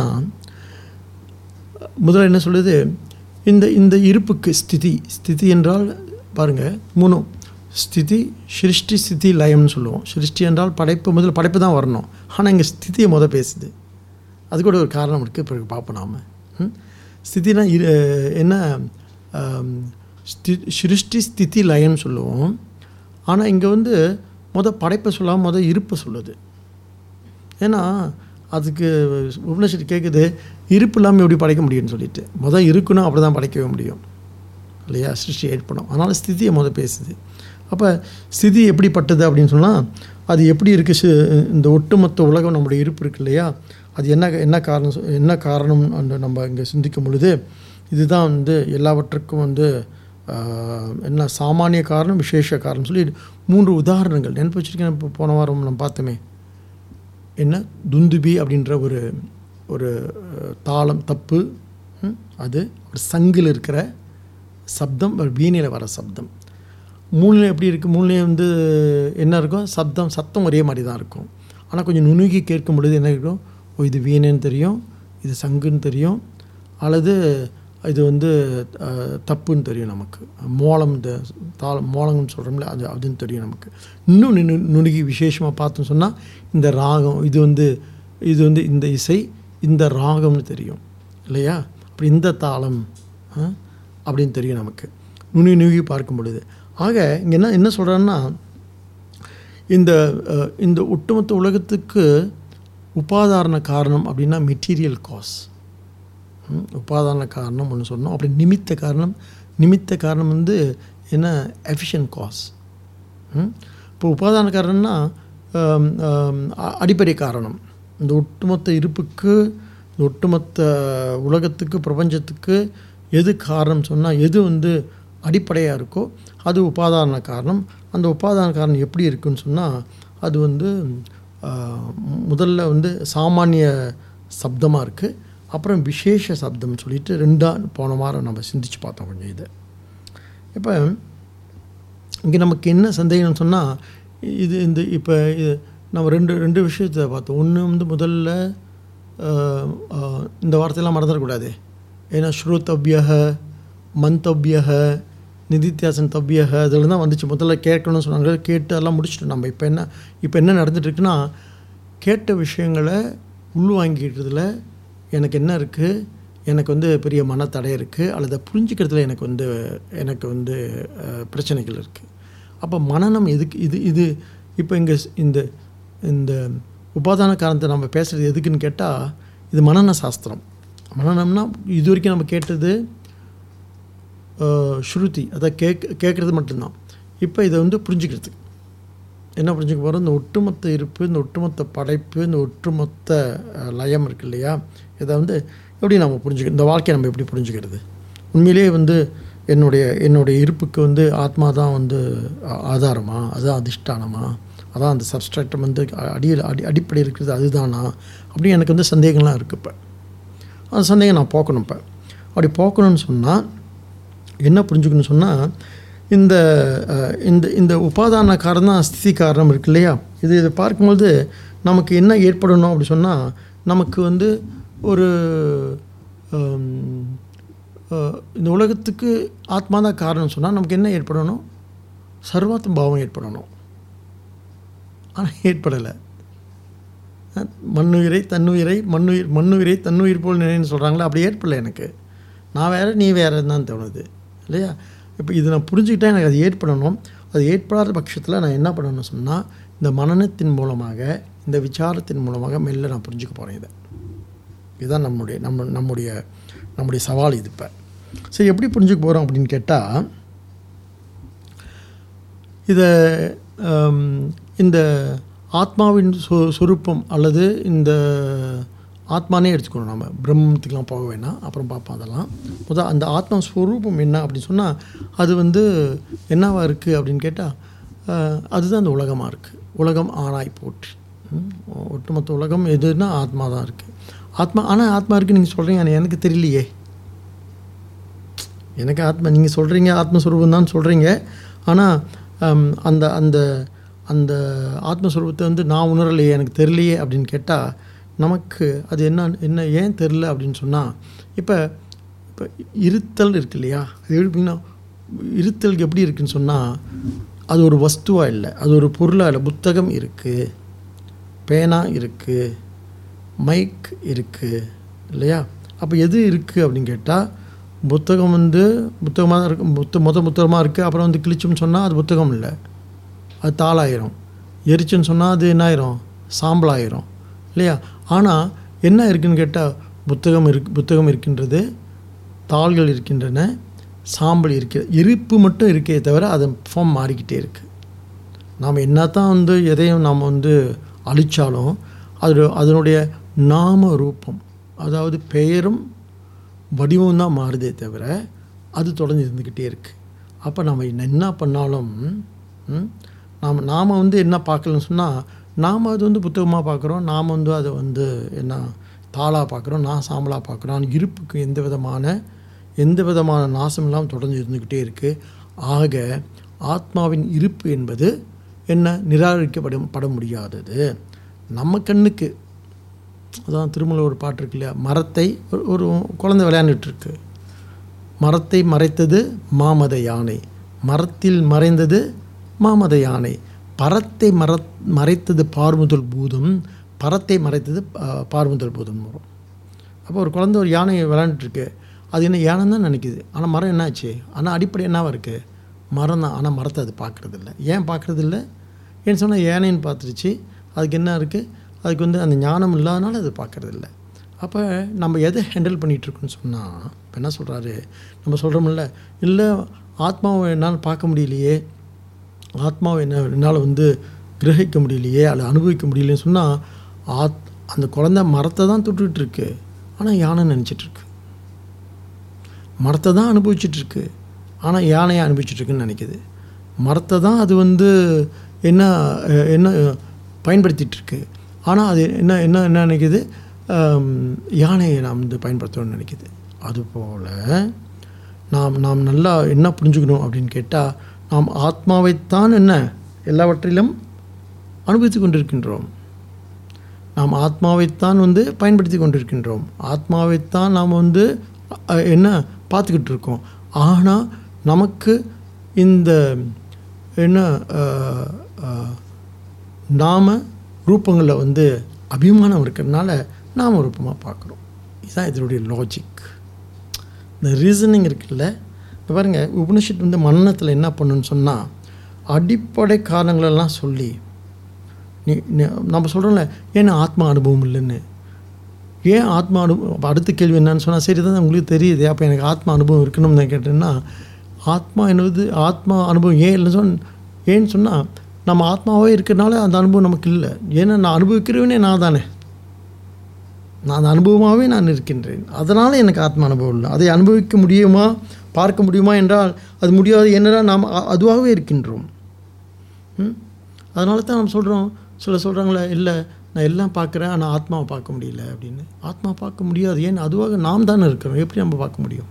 முதல்ல என்ன சொல்லுது இந்த இந்த இருப்புக்கு ஸ்திதி ஸ்திதி என்றால் பாருங்கள் மூணு ஸ்திதி சிருஷ்டி ஸ்திதி லயம்னு சொல்லுவோம் சிருஷ்டி என்றால் படைப்பு முதல்ல படைப்பு தான் வரணும் ஆனால் இங்கே ஸ்திதியை முத பேசுது அது கூட ஒரு காரணம் இருக்குது பிறகு பார்ப்போம் நாம் ஸ்திதினா இரு என்ன ஆம், ஸ்தி சிருஷ்டி ஸ்திதி லயம்னு சொல்லுவோம் ஆனால் இங்கே வந்து முத படைப்பை சொல்லாமல் முத இருப்பை சொல்லுது ஏன்னா அதுக்கு உபநிஷத்து கேட்குது இருப்பு இல்லாமல் எப்படி படைக்க முடியும்னு சொல்லிட்டு முதல் இருக்கணும் அப்படி தான் படைக்கவே முடியும் இல்லையா சிருஷ்டி ஏற்படும் அதனால் ஸ்திதியை முத பேசுது அப்போ ஸ்திதி எப்படிப்பட்டது அப்படின்னு சொன்னால் அது எப்படி இருக்குது சி- இந்த ஒட்டுமொத்த உலகம் நம்முடைய இருப்பு இருக்கு இல்லையா அது என்ன என்ன காரணம் சொ- என்ன காரணம் அந்த நம்ம இங்கே சிந்திக்கும் பொழுது இதுதான் வந்து எல்லாவற்றுக்கும் வந்து ஆஹ், என்ன சாமானிய காரணம் விசேஷ காரணம் சொல்லி மூன்று உதாரணங்கள் நினைப்பு வச்சிருக்கேன் இப்போ போன வாரம் நம்ம பார்த்தோமே என்ன துந்துபி அப்படின்ற ஒரு ஒரு அஹ், தாளம் தப்பு அது ஒரு சங்கில் இருக்கிற சப்தம் ஒரு வீணையில் வர சப்தம் மூணுல எப்படி இருக்குது மூணுலேயே வந்து என்ன இருக்கும் சப்தம் சத்தம் ஒரே மாதிரி தான் இருக்கும் ஆனால் கொஞ்சம் நுணுகி கேட்கும் பொழுது என்ன இருக்கும் ஓ இது வீணைன்னு தெரியும் இது சங்குன்னு தெரியும் அல்லது இது வந்து அஹ், தப்புன்னு தெரியும் நமக்கு மோளம் இந்த தாள மோளம்னு சொல்கிறோம்ல அது அதுன்னு தெரியும் நமக்கு இன்னும் நுணு நுணுகி விசேஷமாக பார்த்தோம்னு சொன்னால் இந்த ராகம் இது வந்து இது வந்து இந்த இசை இந்த ராகம்னு தெரியும் இல்லையா அப்படி இந்த தாளம் ஆ, அப்படின்னு தெரியும் நமக்கு நுனி நுணுகி பார்க்கும் பொழுது ஆக இங்கே என்ன என்ன சொல்கிறேன்னா இந்த அஹ், இந்த ஒட்டுமொத்த உலகத்துக்கு உபாதாரண காரணம் அப்படின்னா மெட்டீரியல் காஸ் உபாதான காரணம் ஒன்று சொன்னோம் அப்படி நிமித்த காரணம் நிமித்த காரணம் வந்து என்ன எஃபிஷியன்ட் காஸ் இப்போ உபாதான காரணம்னா ஆம், ஆம், அ- அடிப்படை காரணம் இந்த ஒட்டுமொத்த இருப்புக்கு இந்த ஒட்டுமொத்த உலகத்துக்கு பிரபஞ்சத்துக்கு எது காரணம் சொன்னால் எது வந்து அடிப்படையாக இருக்கோ அது உபாதான காரணம் அந்த உபாதான காரணம் எப்படி இருக்குன்னு சொன்னால் அது வந்து ஆ, முதல்ல வந்து சாமானிய சப்தமாக இருக்குது அப்புறம் விசேஷ சப்தம்னு சொல்லிட்டு ரெண்டாக போன வாரம் நம்ம சிந்திச்சு பார்த்தோம் கொஞ்சம் இதை இப்போ இங்கே நமக்கு என்ன சந்தேகம்னு சொன்னால் இது இந்த இப்போ இது நம்ம ரெண்டு ரெண்டு விஷயத்தை பார்த்தோம் ஒன்று வந்து முதல்ல ஆஹ், ஆஹ், இந்த வார்த்தையெல்லாம் மறந்துடக்கூடாது ஏன்னா ஸ்ருதவ்யக மந்தவ்யக நிதித்தியாசன் தவ்யக அதில் தான் வந்துச்சு முதல்ல கேட்கணும்னு சொன்னாங்க கேட்டு அதெல்லாம் முடிச்சிட்டோம் நம்ம இப்போ என்ன இப்போ என்ன நடந்துட்டு இருக்குன்னா கேட்ட விஷயங்களை உள்வாங்கிக்கிறதுல எனக்கு என்ன இருக்குது எனக்கு வந்து பெரிய மனத்தடை இருக்குது அல்லது புரிஞ்சுக்கிறதுல எனக்கு வந்து எனக்கு வந்து அஹ், பிரச்சனைகள் இருக்குது அப்போ மனநம் எதுக்கு இது இது இப்போ இங்கே இந்த இந்த உபாதான காரணத்தை நம்ம பேசுகிறது எதுக்குன்னு கேட்டால் இது மனன சாஸ்திரம் மனநம்னா இது வரைக்கும் நம்ம கேட்டது அஹ், ஸ்ருதி அதை கேக் கேட்குறது மட்டும்தான் இப்போ இதை வந்து புரிஞ்சுக்கிறதுக்கு என்ன புரிஞ்சுக்க போகிறோம் இந்த ஒட்டுமொத்த இருப்பு இந்த ஒட்டுமொத்த படைப்பு இந்த ஒட்டுமொத்த அஹ், லயம் இருக்கு இல்லையா இதை வந்து எப்படி நம்ம புரிஞ்சுக்க இந்த வாழ்க்கையை நம்ம எப்படி புரிஞ்சுக்கிறது உண்மையிலேயே வந்து என்னுடைய என்னுடைய இருப்புக்கு வந்து ஆத்மா தான் வந்து ஆ- ஆதாரமா அதுதான் அதிஷ்டானமா அதான் அந்த சப்ஸ்ட்ராக்டம் வந்து அ- அடியில் அடி அடிப்படை இருக்கிறது அதுதானா அப்படின்னு எனக்கு வந்து சந்தேகம்லாம் இருக்குது இப்போ அந்த சந்தேகம் நான் போக்கணும் இப்போ அப்படி போக்கணும்னு சொன்னால் என்ன புரிஞ்சுக்கணும்னு சொன்னால் இந்த அஹ், இந்த இந்த உபாதான காரணம் ஸ்திதி காரணம் இருக்கு இல்லையா இது இதை பார்க்கும்பொழுது நமக்கு என்ன ஏற்படணும் அப்படி சொன்னால் நமக்கு வந்து ஒரு ஹம், அஹ், இந்த உலகத்துக்கு ஆத்மா தான் காரணம் சொன்னால் நமக்கு என்ன ஏற்படணும் சர்வாத்ம பாவம் ஏற்படணும் ஆனால் ஏற்படலை மண்ணுயிரை தன்னுயிரை மண்ணுயிர் மண்ணுயிரை தன்னுயிர் போல் நினைன்னு சொல்கிறாங்களே அப்படி ஏற்படலை எனக்கு நான் வேறு நீ வேறுன்னு தான் தோணுது இல்லையா இப்போ இது நான் புரிஞ்சுக்கிட்டா எனக்கு அது ஏற்படணும் அது ஏற்படாத பட்சத்தில் நான் என்ன பண்ணணும்னு சொன்னால் இந்த மனநத்தின் மூலமாக இந்த விசாரத்தின் மூலமாக மெல்ல நான் புரிஞ்சுக்க போகிறேன் இதை இதுதான் நம்முடைய நம்ம நம்முடைய நம்முடைய சவால் இது இப்போ சரி எப்படி புரிஞ்சுக்க போகிறோம் அப்படின்னு கேட்டால் இதை ஹம், இந்த ஆத்மாவின் சொ சொரூபம் அல்லது இந்த ஆத்மானே எடுத்துக்கணும் நம்ம பிரம்மத்துக்கெலாம் போக வேணாம் அப்புறம் பார்ப்போம் அதெல்லாம் முதல் அந்த ஆத்மா ஸ்வரூபம் என்ன அப்படின்னு சொன்னால் அது வந்து என்னவா இருக்குது அப்படின்னு கேட்டால் அதுதான் அந்த உலகமாக இருக்குது உலகம் ஆனாய் போற்றி ம், ஒட்டுமொத்த உலகம் எதுன்னா ஆத்மா தான் இருக்குது ஆத்மா ஆனால் ஆத்மா இருக்குது நீங்கள் சொல்கிறீங்க ஆனால் எனக்கு தெரியலையே எனக்கு ஆத்மா நீங்கள் சொல்கிறீங்க ஆத்மஸ்வரூபம் தான் சொல்கிறீங்க ஆனால் அந்த அந்த அந்த ஆத்மஸ்வரூபத்தை வந்து நான் உணரலையே எனக்கு தெரியலையே அப்படின்னு கேட்டால் நமக்கு அது என்ன என்ன ஏன் தெரில அப்படின்னு சொன்னால் இப்போ இப்போ இருத்தல் இருக்கு இல்லையா அது எப்படின்னா இருத்தல் எப்படி இருக்குன்னு சொன்னால் அது ஒரு வஸ்துவாக இல்லை அது ஒரு பொருளாக இல்லை புத்தகம் இருக்குது பேனா இருக்குது மைக் இருக்குது இல்லையா அப்போ எது இருக்குது அப்படின்னு கேட்டால் புத்தகம் வந்து புத்தகமாக தான் இருக்கும் புத்த மொத்த புத்தகமாக இருக்குது அப்புறம் வந்து கிழிச்சுன்னு சொன்னால் அது புத்தகம் இல்லை அது தாளாயிரும் எரிச்சுன்னு சொன்னால் அது என்ன ஆயிரும் சாம்பலாயிரும் இல்லையா ஆனால் என்ன இருக்குன்னு கேட்டால் புத்தகம் இருக்கு புத்தகம் இருக்கின்றது தாள்கள் இருக்கின்றன சாம்பல் இருக்கு இருப்பு மட்டும் இருக்கே தவிர அதன் ஃபார்ம் மாறிக்கிட்டே இருக்குது நாம் என்ன தான் வந்து எதையும் நாம் வந்து அழித்தாலும் அது அதனுடைய நாம ரூபம் அதாவது பெயரும் வடிவம் தான் மாறுதே தவிர அது தொடர்ந்து இருந்துக்கிட்டே இருக்குது அப்போ நம்ம என்ன பண்ணாலும் ம், நாம் நாம் வந்து என்ன பார்க்கலன்னு சொன்னால் நாம் அது வந்து புத்தகமாக பார்க்குறோம் நாம் வந்து அதை வந்து என்ன தாளாக பார்க்குறோம் நான் சாம்பலாக பார்க்குறோம் இருப்புக்கு எந்த விதமான எந்த விதமான நாசம் இல்லாமல் தொடர்ந்து இருந்துக்கிட்டே இருக்குது ஆக ஆத்மாவின் இருப்பு என்பது என்ன நிராகரிக்கப்பட பட முடியாதது நம்ம கண்ணுக்கு அதான் திருமலை ஒரு பாட்டு இருக்கு இல்லையா மரத்தை ஒரு- ஒரு குழந்தை விளையாண்டுட்டு இருக்கு மரத்தை மறைத்தது மாமத யானை மரத்தில் மறைந்தது மாமத யானை பரத்தை மர மறைத்தது பார்முதல் பூதம் பரத்தை மறைத்தது ஆ, பார்முதல் பூதம் வரும் அப்போ ஒரு குழந்தை ஒரு யானை விளையாண்டுட்டு இருக்கு அது என்ன யானை தான் நினைக்குது ஆனால் மரம் என்னாச்சு ஆனால் அடிப்படை என்னவா இருக்குது மரம் தான் ஆனால் மரத்தை அது பார்க்குறது இல்லை ஏன் பார்க்குறது இல்லை ஏன்னு சொன்னால் யானைன்னு பார்த்துருச்சு அதுக்கு என்ன இருக்குது அதுக்கு வந்து அந்த ஞானம் இல்லாதனால அது பார்க்குறது இல்லை அப்போ நம்ம எதை ஹேண்டில் பண்ணிகிட்ருக்கோன்னு சொன்னால் இப்போ என்ன சொல்கிறாரு நம்ம சொல்கிறோம்ல இல்லை ஆத்மாவை என்னால் பார்க்க முடியலையே ஆத்மாவை என்ன என்னால் வந்து கிரகிக்க முடியலையே அல்ல அனுபவிக்க முடியலையேன்னு சொன்னால் ஆத் அந்த குழந்தை மரத்தை தான் தொட்டுக்கிட்டு இருக்கு ஆனால் யானை நினச்சிட்டு இருக்கு மரத்தை தான் அனுபவிச்சுட்டு இருக்கு ஆனால் யானையை அனுபவிச்சுட்டு இருக்குன்னு நினைக்குது மரத்தை தான் அது வந்து என்ன அஹ், என்ன பயன்படுத்திட்டு இருக்கு ஆனால் அது என்ன என்ன என்ன நினைக்குது ஆம், யானையை நாம் வந்து பயன்படுத்தணும்னு நினைக்குது அதுபோல் நாம் நாம் நல்லா என்ன புரிஞ்சுக்கணும் அப்படின்னு கேட்டால் நாம் ஆத்மாவைத்தான் என்ன எல்லாவற்றிலும் அனுபவித்து கொண்டிருக்கின்றோம் நாம் ஆத்மாவைத்தான் வந்து பயன்படுத்தி கொண்டிருக்கின்றோம் ஆத்மாவைத்தான் நாம் வந்து அ, என்ன பார்த்துக்கிட்டு இருக்கோம் ஆனால் நமக்கு இந்த என்ன அஹ், அஹ், நாம ரூபங்களில் வந்து அபிமானம் இருக்கிறதுனால நாம ரூபமாக பார்க்குறோம் இதுதான் இதனுடைய லாஜிக் இந்த ரீசனிங் இருக்குல்ல இப்போ பாருங்கள் உபனிஷத் வந்து மன்னத்தில் என்ன பண்ணுன்னு சொன்னால் அடிப்படை காரணங்களெல்லாம் சொல்லி நீ நீ- நம்ம சொல்கிறோம்ல ஏன் ஆத்மா அனுபவம் இல்லைன்னு ஏன் ஆத்மா அனுபவம் அப்ப அடுத்த கேள்வி என்னன்னு சொன்னால் சரி தான் உங்களுக்கு தெரியுது அப்போ எனக்கு ஆத்மா அனுபவம் இருக்கணும்னு நான் கேட்டேன்னா ஆத்மா என்பது ஆத்மா அனுபவம் ஏன் இல்லைன்னு சொன்ன ஏன்னு சொன்னால் நம்ம ஆத்மாவே இருக்கிறனால அந்த அனுபவம் நமக்கு இல்லை ஏன்னா நான் அனுபவிக்கிறவனே நான் தானே நான் அந்த அனுபவமாகவே நான் இருக்கின்றேன் அதனால் எனக்கு ஆத்ம அனுபவம் இல்லை அதை அனுபவிக்க முடியுமா பார்க்க முடியுமா என்றால் அது முடியாது என்னடா நாம் அ- அதுவாகவே இருக்கின்றோம் ம்? அதனால தான் நம்ம சொல்கிறோம் சில சொல்கிறாங்களே இல்லை நான் எல்லாம் பார்க்குறேன் ஆனால் ஆத்மாவை பார்க்க முடியல அப்படின்னு ஆத்மா பார்க்க முடியாது ஏன் அதுவாக நாம் தானே இருக்கிறோம் எப்படி நம்ம பார்க்க முடியும்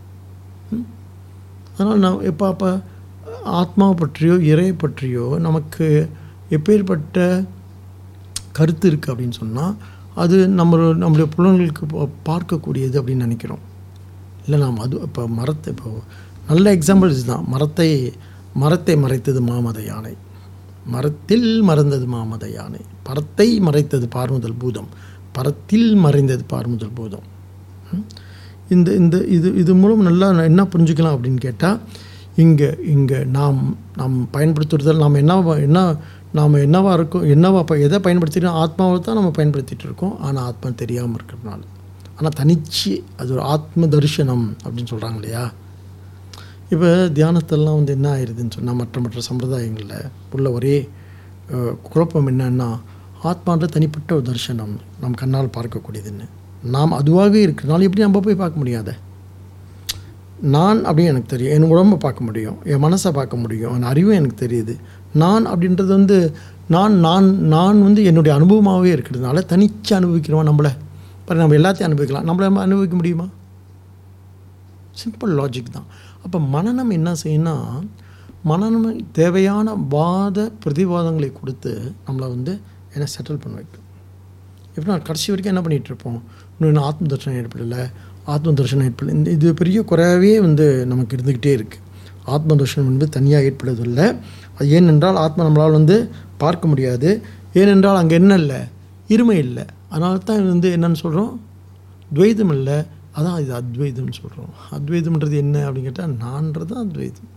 அதனால் நான் எப்போ அப்போ ஆத்மாவை பற்றியோ இறை பற்றியோ நமக்கு எப்பேற்பட்ட கருத்து இருக்குது அப்படின்னு சொன்னால் அது நம்ம நம்முடைய புலன்களுக்கு பா- பார்க்கக்கூடியது அப்படின்னு நினைக்கிறோம் இல்லை நாம் அது இப்போ மரத்தை இப்போ நல்ல எக்ஸாம்பிள் இதுதான் மரத்தை மரத்தை மறைத்தது மாமத யானை மரத்தில் மறந்தது மாமத யானை பரத்தை மறைத்தது பார்முதல் பூதம் பரத்தில் மறைந்தது பார்முதல் பூதம் ம்? இந்த இந்த இது இது மூலம் நல்லா நான் என்ன புரிஞ்சுக்கலாம் அப்படின்னு கேட்டால் இங்கே இங்கே நாம் நாம் பயன்படுத்துறதில் நாம் என்ன என்ன நாம் என்னவா இருக்கோம் என்னவா ப எதை பயன்படுத்திட்டோம் ஆத்மாவை தான் நம்ம பயன்படுத்திட்டு இருக்கோம் ஆனால் ஆத்மா தெரியாமல் இருக்கிறதுனால ஆனால் தனிச்சு அது ஒரு ஆத்ம தரிசனம் அப்படின்னு சொல்கிறாங்க இல்லையா இப்போ தியானத்தெல்லாம் வந்து என்ன ஆயிடுதுன்னு சொன்னால் மற்ற மற்ற சம்பிரதாயங்களில் உள்ள ஒரே அஹ், குழப்பம் என்னன்னா ஆத்மான்ற தனிப்பட்ட ஒரு தரிசனம் நம் கண்ணால் பார்க்கக்கூடியதுன்னு நாம் அதுவாக இருக்கிறனால எப்படி நம்ம போய் பார்க்க முடியாத நான் அப்படின்னு எனக்கு தெரியும் என் உடம்பை பார்க்க முடியும் என் மனசை பார்க்க முடியும் என் அறிவும் எனக்கு தெரியுது நான் அப்படின்றது வந்து நான் நான் நான் வந்து என்னுடைய அனுபவமாகவே இருக்கிறதுனால தனிச்சு அனுபவிக்கிறோம் நம்மளை பாரு நம்ம எல்லாத்தையும் அனுபவிக்கலாம் நம்மளை நம்ம அனுபவிக்க முடியுமா சிம்பிள் லாஜிக் தான் அப்போ மனநம் என்ன செய்யணும்னா மனநம் தேவையான வாத பிரதிவாதங்களை கொடுத்து நம்மளை வந்து என்ன செட்டில் பண்ண வைக்கும் எப்படின்னா கடைசி வரைக்கும் என்ன பண்ணிகிட்டு இருப்போம் இன்னும் ஆத்ம தர்ஷனம் ஏற்படலை ஆத்ம தர்ஷனம் ஏற்படலை இந்த இது பெரிய குறையாகவே வந்து நமக்கு இருந்துக்கிட்டே இருக்குது ஆத்ம தர்ஷனம் என்பது தனியாக ஏற்படுவதில்லை அது ஏனென்றால் ஆத்மா நம்மளால் வந்து பார்க்க முடியாது ஏனென்றால் அங்கே என்ன இல்லை இருமை இல்லை அதனால தான் இது வந்து என்னன்னு சொல்கிறோம் துவைதம் இல்லை அதான் இது அத்வைதம்னு சொல்கிறோம் அத்வைதம்ன்றது என்ன அப்படின்னு கேட்டால் நான்றது தான் அத்வைதம்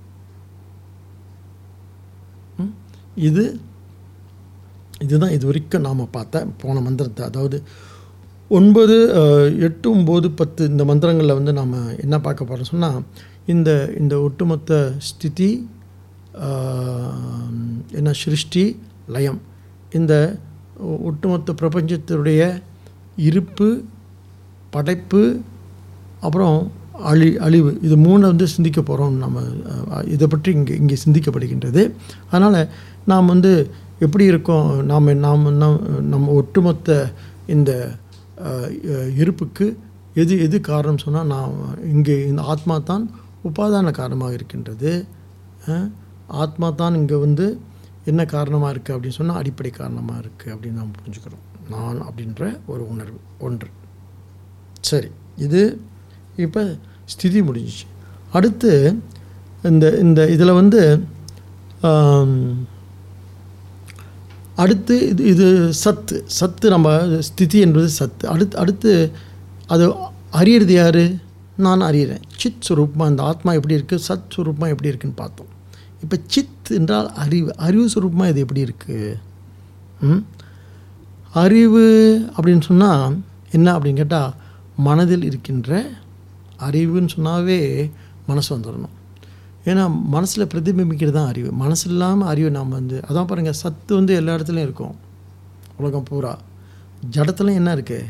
ம்? இது இதுதான் இது வரைக்கும் நாம் பார்த்த போன மந்திரத்தை அதாவது ஒன்பது அஹ், எட்டு ஒம்பது பத்து இந்த மந்திரங்களில் வந்து நாம் என்ன பார்க்க போகிறோம் சொன்னால் இந்த இந்த ஒட்டுமொத்த ஸ்திதி ஆஹ், என்ன சிருஷ்டி லயம் இந்த ஒ- ஒட்டுமொத்த பிரபஞ்சத்தினுடைய இருப்பு படைப்பு அப்புறம் அழி அழிவு இது மூணை வந்து சிந்திக்க போகிறோம் நம்ம அஹ், இதை பற்றி இங்கே இங்கே சிந்திக்கப்படுகின்றது அதனால் நாம் வந்து எப்படி இருக்கோம் நாம் நாம் நம் நம்ம ஒட்டுமொத்த இந்த அஹ், அஹ், இருப்புக்கு எது எது காரணம் சொன்னால் நான் இங்கே இந்த ஆத்மா தான் உபாதான காரணமாக இருக்கின்றது அஹ், ஆத்மா தான் இங்கே வந்து என்ன காரணமாக இருக்குது அப்படின்னு சொன்னால் அடிப்படை காரணமாக இருக்குது அப்படின்னு நாம் புரிஞ்சுக்கிறோம் நான் அப்படின்ற ஒரு உணர்வு ஒன்று சரி இது இப்போ ஸ்திதி முடிஞ்சிச்சு அடுத்து இந்த இந்த இதில் வந்து ஆம், அடுத்து இது இது சத்து சத்து நம்ம ஸ்திதி என்பது சத்து அடுத்து அடுத்து அது அறியறது யார் நான் அறிகிறேன் சித் சுரூபமாக இந்த ஆத்மா எப்படி இருக்குது சத் சுரூபமாக எப்படி இருக்குன்னு பார்த்தோம் இப்போ சித் என்றால் அறிவு அறிவு சுரூபமாக இது எப்படி இருக்குது ம்? அறிவு அப்படின்னு சொன்னால் என்ன அப்படின்னு கேட்டால் மனதில் இருக்கின்ற அறிவுன்னு சொன்னாவே மனசு வந்துடணும் ஏன்னா மனசில் பிரதிபிம்பிக்கிறது தான் அறிவு மனசு இல்லாமல் அறிவு நாம் வந்து அதான் பாருங்கள் சத்து வந்து எல்லா இடத்துலையும் இருக்கும் உலகம் பூரா ஜடத்துலையும் என்ன இருக்குது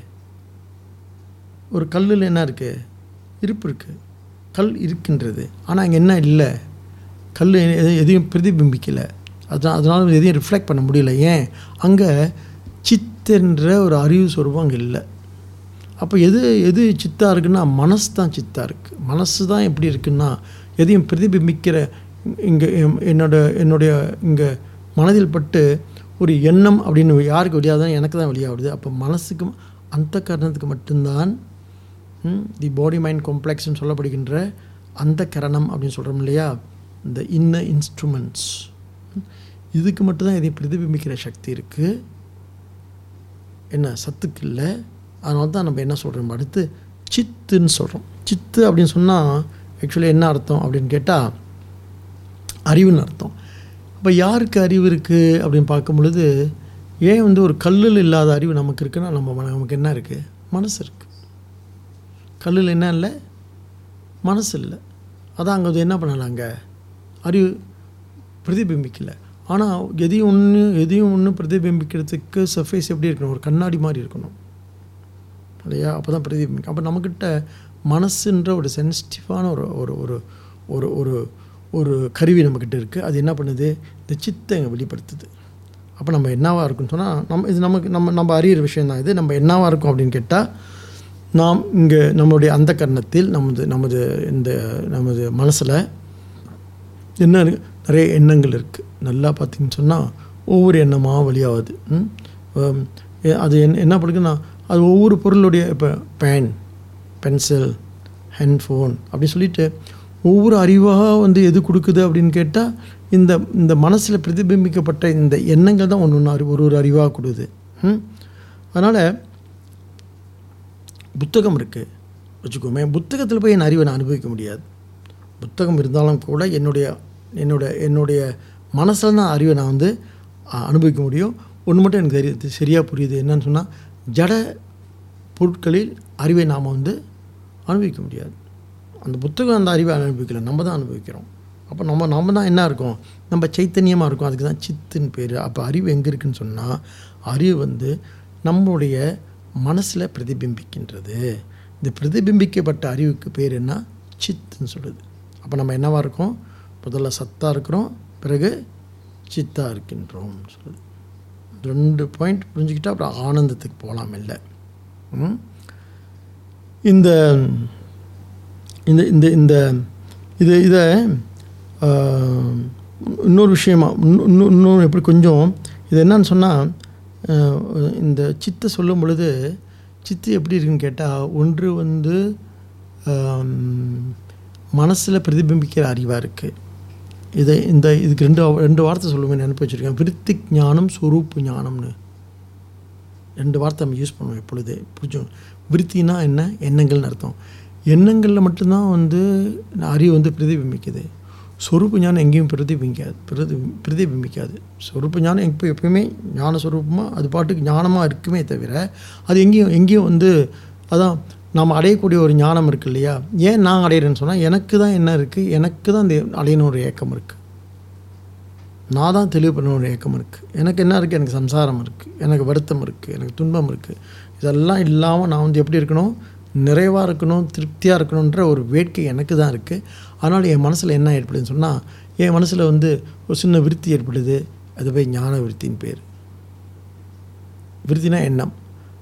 ஒரு கல்லில் என்ன இருக்குது இருப்பு இருக்குது கல் இருக்கின்றது ஆனால் அங்கே என்ன இல்லை கல் எது- எதையும் பிரதிபிம்பிக்கலை அதான் அதனால் எதையும் ரிஃப்ளெக்ட் பண்ண முடியல ஏன் அங்கே சித்தென்ற ஒரு அறிவு சொருபம் அங்கே இல்லை அப்போ எது எது சித்தாக இருக்குன்னா மனசு தான் சித்தாக இருக்குது மனசு தான் எப்படி இருக்குன்னா எதையும் பிரதிபிம்பிக்கிற இங்கே என்னோட என்னுடைய இங்கே மனதில் பட்டு ஒரு எண்ணம் அப்படின்னு யாருக்கு வெளியாகுதுன்னா எனக்கு தான் வெளியாகுது அப்போ மனசுக்கு அந்த கரணத்துக்கு மட்டும்தான் தி பாடி மைண்ட் காம்ப்ளெக்ஸ்னு சொல்லப்படுகின்ற அந்த கரணம் அப்படின்னு சொல்கிறோம் இல்லையா இந்த இன்ன இன்ஸ்ட்ருமெண்ட்ஸ் இதுக்கு மட்டும்தான் இதை பிரதிபிம்பிக்கிற சக்தி இருக்குது என்ன சத்துக்கு இல்லை அதனால தான் நம்ம என்ன சொல்கிறோம் அடுத்து சித்துன்னு சொல்கிறோம் சித்து அப்படின்னு சொன்னால் ஆக்சுவலி என்ன அர்த்தம் அப்படின்னு கேட்டால் அறிவுன்னு அர்த்தம் அப்போ யாருக்கு அறிவு இருக்குது அப்படின்னு பார்க்கும் பொழுது ஏன் வந்து ஒரு கல்லில் இல்லாத அறிவு நமக்கு இருக்குன்னா நம்ம மன- நமக்கு என்ன இருக்குது மனசு இருக்குது கல்லில் என்ன இல்லை மனசு இல்லை அதான் அங்கே வந்து என்ன பண்ணலாங்க அறிவு பிரதிபிம்பிக்கல ஆனால் எதையும் ஒன்று எதையும் ஒன்று பிரதிபிம்பிக்கிறதுக்கு சர்ஃபேஸ் எப்படி இருக்கணும் ஒரு கண்ணாடி மாதிரி இருக்கணும் இல்லையா அப்போ தான் பிரதிபிம்பிக்கும் அப்போ நம்மக்கிட்ட மனசுன்ற ஒரு சென்சிட்டிவான ஒரு ஒரு ஒரு ஒரு ஒரு ஒரு கருவி நம்மக்கிட்ட இருக்குது அது என்ன பண்ணுது இந்த சித்தை இங்கே வெளிப்படுத்துது அப்போ நம்ம என்னவாக இருக்குன்னு சொன்னால் நம்ம இது நமக்கு நம்ம நம்ம அறியிற விஷயம் தான் இது நம்ம என்னவாக இருக்கும் அப்படின்னு கேட்டால் நாம் இங்கே நம்மளுடைய அந்த கர்ணத்தில் நமது நமது இந்த நமது மனசில் என்ன இருக்கு நிறைய எண்ணங்கள் இருக்குது நல்லா பார்த்தீங்கன்னு சொன்னால் ஒவ்வொரு எண்ணமாக வெளியாகுது ம்? ஹம், எ- அது என்ன என்ன பண்ணுதுன்னா அது ஒவ்வொரு பொருளுடைய இப்போ பேன் பென்சில் ஹேண்ட்ஃபோன் அப்படின்னு சொல்லிட்டு ஒவ்வொரு அறிவாக வந்து எது கொடுக்குது அப்படின்னு கேட்டால் இந்த இந்த மனசில் பிரதிபிம்பிக்கப்பட்ட இந்த எண்ணங்கள் தான் ஒன்று ஒன்று அறிவு ஒரு ஒரு அறிவாக கொடுக்குது ம்? அதனால் புத்தகம் இருக்குது வச்சுக்கோமே புத்தகத்தில் போய் என் அறிவை நான் அனுபவிக்க முடியாது புத்தகம் இருந்தாலும் கூட என்னுடைய என்னோட என்னுடைய மனசில் தான் அறிவை நான் வந்து அ, அனுபவிக்க முடியும் ஒன்று மட்டும் எனக்கு தெரியுது சரியாக புரியுது என்னன்னு சொன்னால் ஜட பொருட்களில் அறிவை நாம் வந்து அனுபவிக்க முடியாது அந்த புத்தகம் அந்த அறிவை அனுபவிக்கல நம்ம தான் அனுபவிக்கிறோம் அப்போ நம்ம நம்ம தான் என்ன இருக்கோம் நம்ம சைத்தன்யமாக இருக்கும் அதுக்கு தான் சித்துன்னு பேர் அப்போ அறிவு எங்கே இருக்குன்னு சொன்னால் அறிவு வந்து நம்முடைய மனசில் பிரதிபிம்பிக்கின்றது இந்த பிரதிபிம்பிக்கப்பட்ட அறிவுக்கு பேர் என்ன சித்துன்னு சொல்லுது அப்போ நம்ம என்னவாக இருக்கோம் முதல்ல சத்தாக இருக்கிறோம் பிறகு சித்தாக இருக்கின்றோம் சொல்லுது ரெண்டு பாயிண்ட் புரிஞ்சுக்கிட்டா அப்புறம் ஆனந்தத்துக்கு போகலாம் இல்லை ம்? இந்த இந்த இந்த இந்த இது இதை ஆஹ், இன்னொரு விஷயமா இன்னும் இன்னும் இன்னும் எப்படி கொஞ்சம் இது என்னன்னு சொன்னால் இந்த சித்தை சொல்லும் பொழுது சித்து எப்படி இருக்குன்னு கேட்டால் ஒன்று வந்து மனசில் பிரதிபிம்பிக்கிற அறிவாக இருக்குது இதை இந்த இதுக்கு ரெண்டு ரெண்டு வார்த்தை சொல்லுவேன் நினைப்பு வச்சுருக்கேன் விருத்தி ஞானம் சுரூப்பு ஞானம்னு ரெண்டு வார்த்தை நம்ம யூஸ் பண்ணுவோம் எப்பொழுது புரிஞ்சோம் விருத்தினா என்ன எண்ணங்கள்னு அர்த்தம் எண்ணங்களில் மட்டும்தான் வந்து அறிவு வந்து பிரதிபிம்பிக்குது சொரூப ஞானம் எங்கேயும் பிரதிபிக்காது பிரதி பிரதிபிம்பிக்காது சொரூப ஞானம் எப்போ எப்பயுமே ஞான சொரூபமாக அது பாட்டுக்கு ஞானமாக இருக்குமே தவிர அது எங்கேயும் எங்கேயும் வந்து அதான் நாம் அடையக்கூடிய ஒரு ஞானம் இருக்கு இல்லையா ஏன் நான் அடையிறேன்னு சொன்னால் எனக்கு தான் என்ன இருக்குது எனக்கு தான் இந்த அடையணும் ஒரு ஏக்கம் இருக்குது நான் தான் தெளிவு பண்ண ஒரு ஏக்கம் இருக்குது எனக்கு என்ன இருக்குது எனக்கு சம்சாரம் இருக்குது எனக்கு வருத்தம் இருக்குது எனக்கு துன்பம் இருக்குது இதெல்லாம் இல்லாமல் நான் வந்து எப்படி இருக்கணும் நிறைவாக இருக்கணும் திருப்தியாக இருக்கணுன்ற ஒரு வேட்கை எனக்கு தான் இருக்குது அதனால் என் மனசில் என்ன ஏற்படுதுன்னு சொன்னால் என் மனசில் வந்து ஒரு சின்ன விருத்தி ஏற்படுது அது போய் ஞான விருத்தின்னு பேர் விருத்தினா எண்ணம்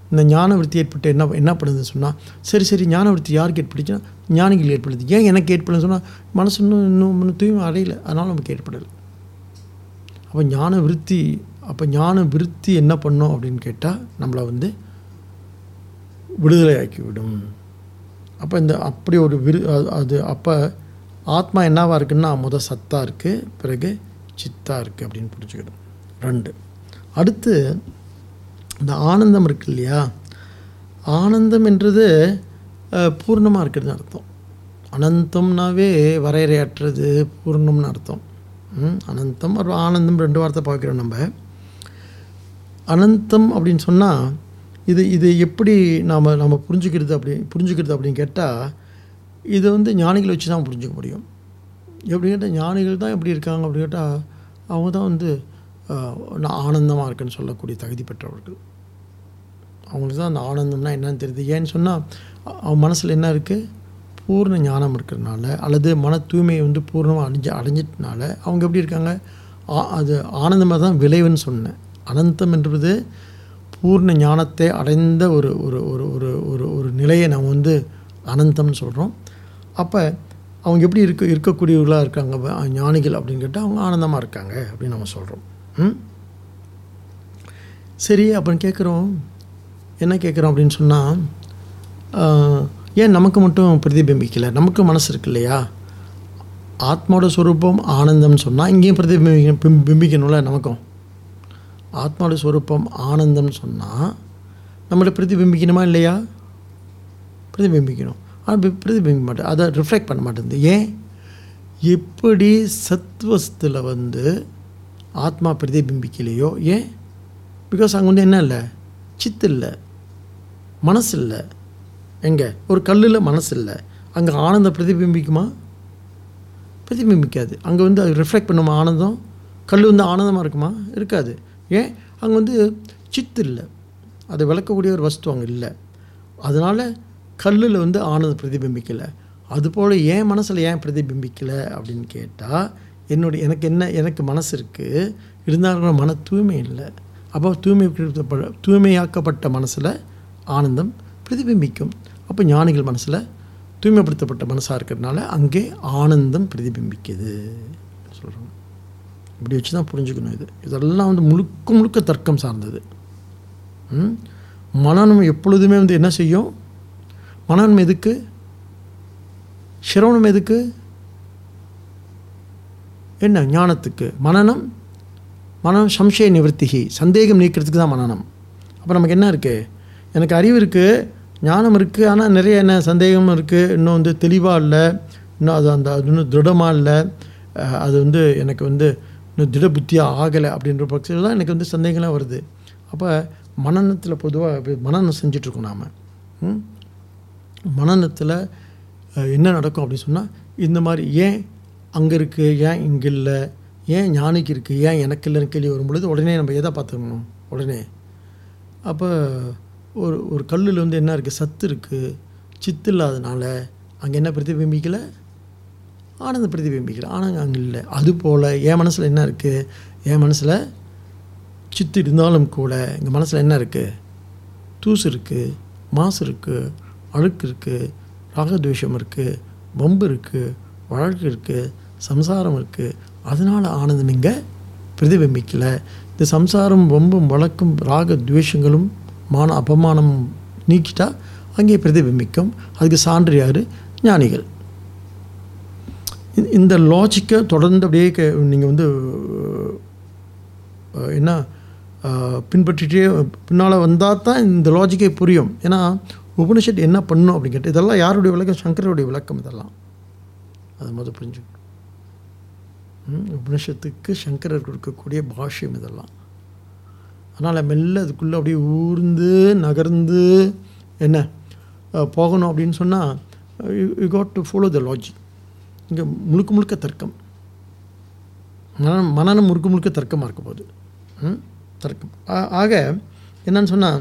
இந்த ஞான விருத்தி ஏற்பட்டு என்ன என்ன பண்ணுதுன்னு சொன்னால் சரி சரி ஞான விருத்தி யாருக்கு ஏற்பட்டுச்சுன்னா ஞானிகள் ஏற்படுது ஏன் எனக்கு ஏற்படுதுன்னு சொன்னால் மனசு இன்னும் இன்னும் இன்னும் தூய்மை அடையல அதனால் நமக்கு ஏற்படலை அப்போ ஞான விருத்தி அப்போ ஞான விருத்தி என்ன பண்ணும் அப்படின்னு கேட்டால் நம்மளை வந்து விடுதலையாக்கி விடும் அப்போ இந்த அப்படி ஒரு விரு அது- அது அப்போ ஆத்மா என்னவா இருக்குன்னா முத சத்தா இருக்குது பிறகு சித்தா இருக்குது அப்படின்னு புரிஞ்சுக்கணும் ரெண்டு அடுத்து இந்த ஆனந்தம் இருக்கு இல்லையா ஆனந்தம் என்றது பூர்ணமாக இருக்கிறதுன்னு அர்த்தம் அனந்தம்னாவே வரையறையற்றது பூர்ணம்னு அர்த்தம் ம், அனந்தம் ஒரு ஆனந்தம் ரெண்டு வார்த்தை பார்க்குறோம் நம்ம அனந்தம் அப்படின்னு சொன்னால் இது இது எப்படி நாம் நம்ம புரிஞ்சுக்கிறது அப்படி புரிஞ்சுக்கிறது அப்படின்னு கேட்டால் இது வந்து ஞானிகளை வச்சு தான் புரிஞ்சுக்க முடியும் எப்படி கேட்டால் ஞானிகள் தான் எப்படி இருக்காங்க அப்படின்னு கேட்டால் அவங்க தான் வந்து ஆஹ், நான் ஆனந்தமாக இருக்குன்னு சொல்லக்கூடிய தகுதி பெற்றவர்கள் அவங்களுக்கு தான் அந்த ஆனந்தம்னா என்னன்னு தெரியுது ஏன்னு சொன்னால் அவன் மனசில் என்ன இருக்குது பூர்ண ஞானம் இருக்கிறதுனால அல்லது மன தூய்மையை வந்து பூர்ணமாக அடைஞ்சு அடைஞ்சிட்டனால அவங்க எப்படி இருக்காங்க ஆ- அது ஆனந்தமாக தான் விளைவுன்னு சொன்னேன் அனந்தம் என்பது பூர்ண ஞானத்தை அடைந்த ஒரு ஒரு ஒரு ஒரு ஒரு ஒரு நிலையை நம்ம வந்து அனந்தம்னு சொல்கிறோம் அப்போ அவங்க எப்படி இருக்க இருக்கக்கூடியவர்களாக இருக்காங்க வ- ஞானிகள் அப்படின்னு கேட்டால் அவங்க ஆனந்தமாக இருக்காங்க அப்படின்னு நம்ம சொல்கிறோம் ம் சரி அப்படின்னு கேட்குறோம் என்ன கேட்குறோம் அப்படின்னு சொன்னால் ஏன் நமக்கு மட்டும் பிரதிபிம்பிக்கலை நமக்கு மனசு இருக்கு இல்லையா ஆத்மாவோட ஸ்வரூபம் ஆனந்தம்னு சொன்னால் இங்கேயும் பிரதிபிம்பிக்க பிம்- பிம்பிக்கணும்ல நமக்கும் ஆத்மாவோட ஸ்வரூபம் ஆனந்தம்னு சொன்னால் நம்மளை பிரதிபிம்பிக்கணுமா இல்லையா பிரதிபிம்பிக்கணும் ஆனால் பி- பிரதிபிம்பிக்க மாட்டேன் அதை ரிஃப்ளெக்ட் பண்ண மாட்டேங்குது ஏன் எப்படி சத்வஸ்தில் வந்து ஆத்மா பிரதிபிம்பிக்கலையோ ஏன் பிகாஸ் அங்கே வந்து என்ன இல்லை சித்து இல்லை மனசு இல்லை எங்கே ஒரு கல்லில் மனசு இல்லை அங்கே ஆனந்தம் பிரதிபிம்பிக்குமா பிரதிபிம்பிக்காது அங்கே வந்து அது ரிஃப்ளெக்ட் பண்ணுமா ஆனந்தம் கல் வந்து ஆனந்தமாக இருக்குமா இருக்காது ஏன் அங்கே வந்து சித்து இல்லை அதை விளக்கக்கூடிய ஒரு வஸ்து அங்கே இல்லை அதனால் கல்லில் வந்து ஆனந்தம் பிரதிபிம்பிக்கலை அதுபோல் ஏன் மனசில் ஏன் பிரதிபிம்பிக்கலை அப்படின்னு கேட்டால் என்னுடைய எனக்கு என்ன எனக்கு மனசு இருக்குது இருந்தாலும் மன தூய்மை இல்லை அப்போ தூய்மை தூய்மையாக்கப்பட்ட மனசில் ஆனந்தம் பிரதிபிம்பிக்கும் அப்போ ஞானிகள் மனசில் தூய்மைப்படுத்தப்பட்ட மனசாக இருக்கிறதுனால அங்கே ஆனந்தம் பிரதிபிம்பிக்குது சொல்கிறோம் இப்படி வச்சு தான் புரிஞ்சுக்கணும் இது இதெல்லாம் வந்து முழுக்க முழுக்க தர்க்கம் சார்ந்தது ம்? மனநம் எப்பொழுதுமே வந்து என்ன செய்யும் மனநம் எதுக்கு சிரவணம் எதுக்கு என்ன ஞானத்துக்கு மனநம் மனம் சம்சய நிவர்த்திகி சந்தேகம் நீக்கிறதுக்கு தான் மனநம் அப்போ நமக்கு என்ன இருக்குது எனக்கு அறிவு இருக்குது ஞானம் இருக்குது ஆனால் நிறைய என்ன சந்தேகமும் இருக்குது இன்னும் வந்து தெளிவாக இல்லை இன்னும் அது அந்த அது இன்னும் திருடமாக இல்லை அஹ், அது வந்து எனக்கு வந்து இன்னும் திட புத்தியாக ஆகலை அப்படின்ற பட்சத்தில் தான் எனக்கு வந்து சந்தேகம்லாம் வருது அப்போ மனநத்தில் பொதுவாக மனநம் செஞ்சிட்ருக்கோம் நாம் ம் மனநத்தில் அஹ், என்ன நடக்கும் அப்படின்னு சொன்னால் இந்த மாதிரி ஏன் அங்கே இருக்குது ஏன் இங்கே இல்லை ஏன் ஞானிக்கு இருக்குது ஏன் எனக்கு இல்லைன்னு கேள்வி வரும்பொழுது உடனே நம்ம எதை பார்த்துக்கணும் உடனே அப்போ ஒரு ஒரு கல்லில் வந்து என்ன இருக்குது சத்து இருக்குது சித்து இல்லாதனால அங்கே என்ன பிரதிபிம்பிக்கலை ஆனந்த பிரதிபிம்பிக்கலை ஆனால் அங்கே இல்லை அதுபோல் என் மனசில் என்ன இருக்குது என் மனசில் சித்து இருந்தாலும் கூட எங்கள் மனசில் என்ன இருக்குது தூசு இருக்குது மாசு இருக்குது அழுக்கு இருக்குது ராகத்வேஷம் இருக்குது வம்பு இருக்குது வழக்கு இருக்குது சம்சாரம் இருக்குது அதனால் ஆனந்தம் இங்கே பிரதிபிம்பிக்கலை இந்த சம்சாரம் வம்பும் வழக்கும் ராக துவேஷங்களும் மான அபமானம் நீக்கிட்டா அங்கே பிரதிபிம்பிக்கும் அதுக்கு சான்று யார் ஞானிகள் இந்த- இந்த லாஜிக்கை தொடர்ந்து அப்படியே கே நீங்கள் வந்து அஹ், என்ன அஹ், பின்பற்றிட்டே பின்னால் வந்தால் தான் இந்த லாஜிக்கே புரியும் ஏன்னா உபனிஷத் என்ன பண்ணும் அப்படின்னு கேட்டு இதெல்லாம் யாருடைய விளக்கம் சங்கருடைய விளக்கம் இதெல்லாம் அது முதல் புரிஞ்சுக்கணும் ம், உபனிஷத்துக்கு சங்கரர் கொடுக்கக்கூடிய பாஷ்யம் இதெல்லாம் அதனால் மெல்ல அதுக்குள்ளே அப்படியே ஊர்ந்து நகர்ந்து என்ன அஹ், போகணும் அப்படின்னு சொன்னால் you got to follow the logic இங்கே முழுக்க முழுக்க தர்க்கம் மனநம் மனநம் முழுக்க முழுக்க தர்க்கமாக இருக்க போகுது ம்? தர்க்கம் ஆ- ஆக என்னன்னு சொன்னால்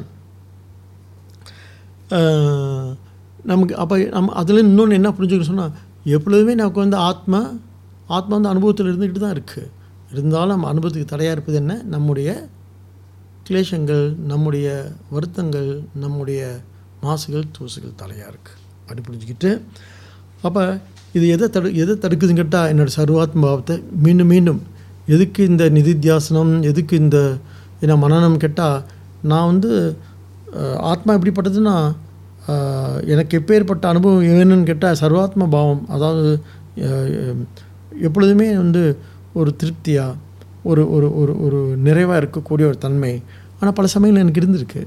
நமக்கு அப்போ நம்ம அதில் இன்னொன்று என்ன புரிஞ்சுக்கணும் சொன்னால் எப்பொழுதுமே நமக்கு வந்து ஆத்மா ஆத்மா வந்து அனுபவத்தில் இருந்துக்கிட்டு தான் இருக்குது இருந்தாலும் நம்ம அனுபவத்துக்கு தடையாக இருப்பது என்ன நம்முடைய கிளேஷங்கள் நம்முடைய வருத்தங்கள் நம்முடைய மாசுகள் தூசுகள் தலையாக இருக்குது அப்படி புரிஞ்சுக்கிட்டு அப்போ இது எதை தடு எதை தடுக்குதுன்னு கேட்டால் என்னோடய சர்வாத்ம பாவத்தை மீண்டும் மீண்டும் எதுக்கு இந்த நிதித்தியாசனம் எதுக்கு இந்த என்ன மனநம் கேட்டால் நான் வந்து அஹ், ஆத்மா எப்படிப்பட்டதுன்னா அஹ், எனக்கு எப்பேற்பட்ட அனுபவம் வேணும்னு கேட்டால் சர்வாத்ம பாவம் அதாவது அஹ், எப்பொழுதுமே வந்து ஒரு திருப்தியாக ஒரு ஒரு ஒரு ஒரு நிறைவாக இருக்கக்கூடிய ஒரு தன்மை ஆனால் பல சமயங்கள் எனக்கு இருந்திருக்கு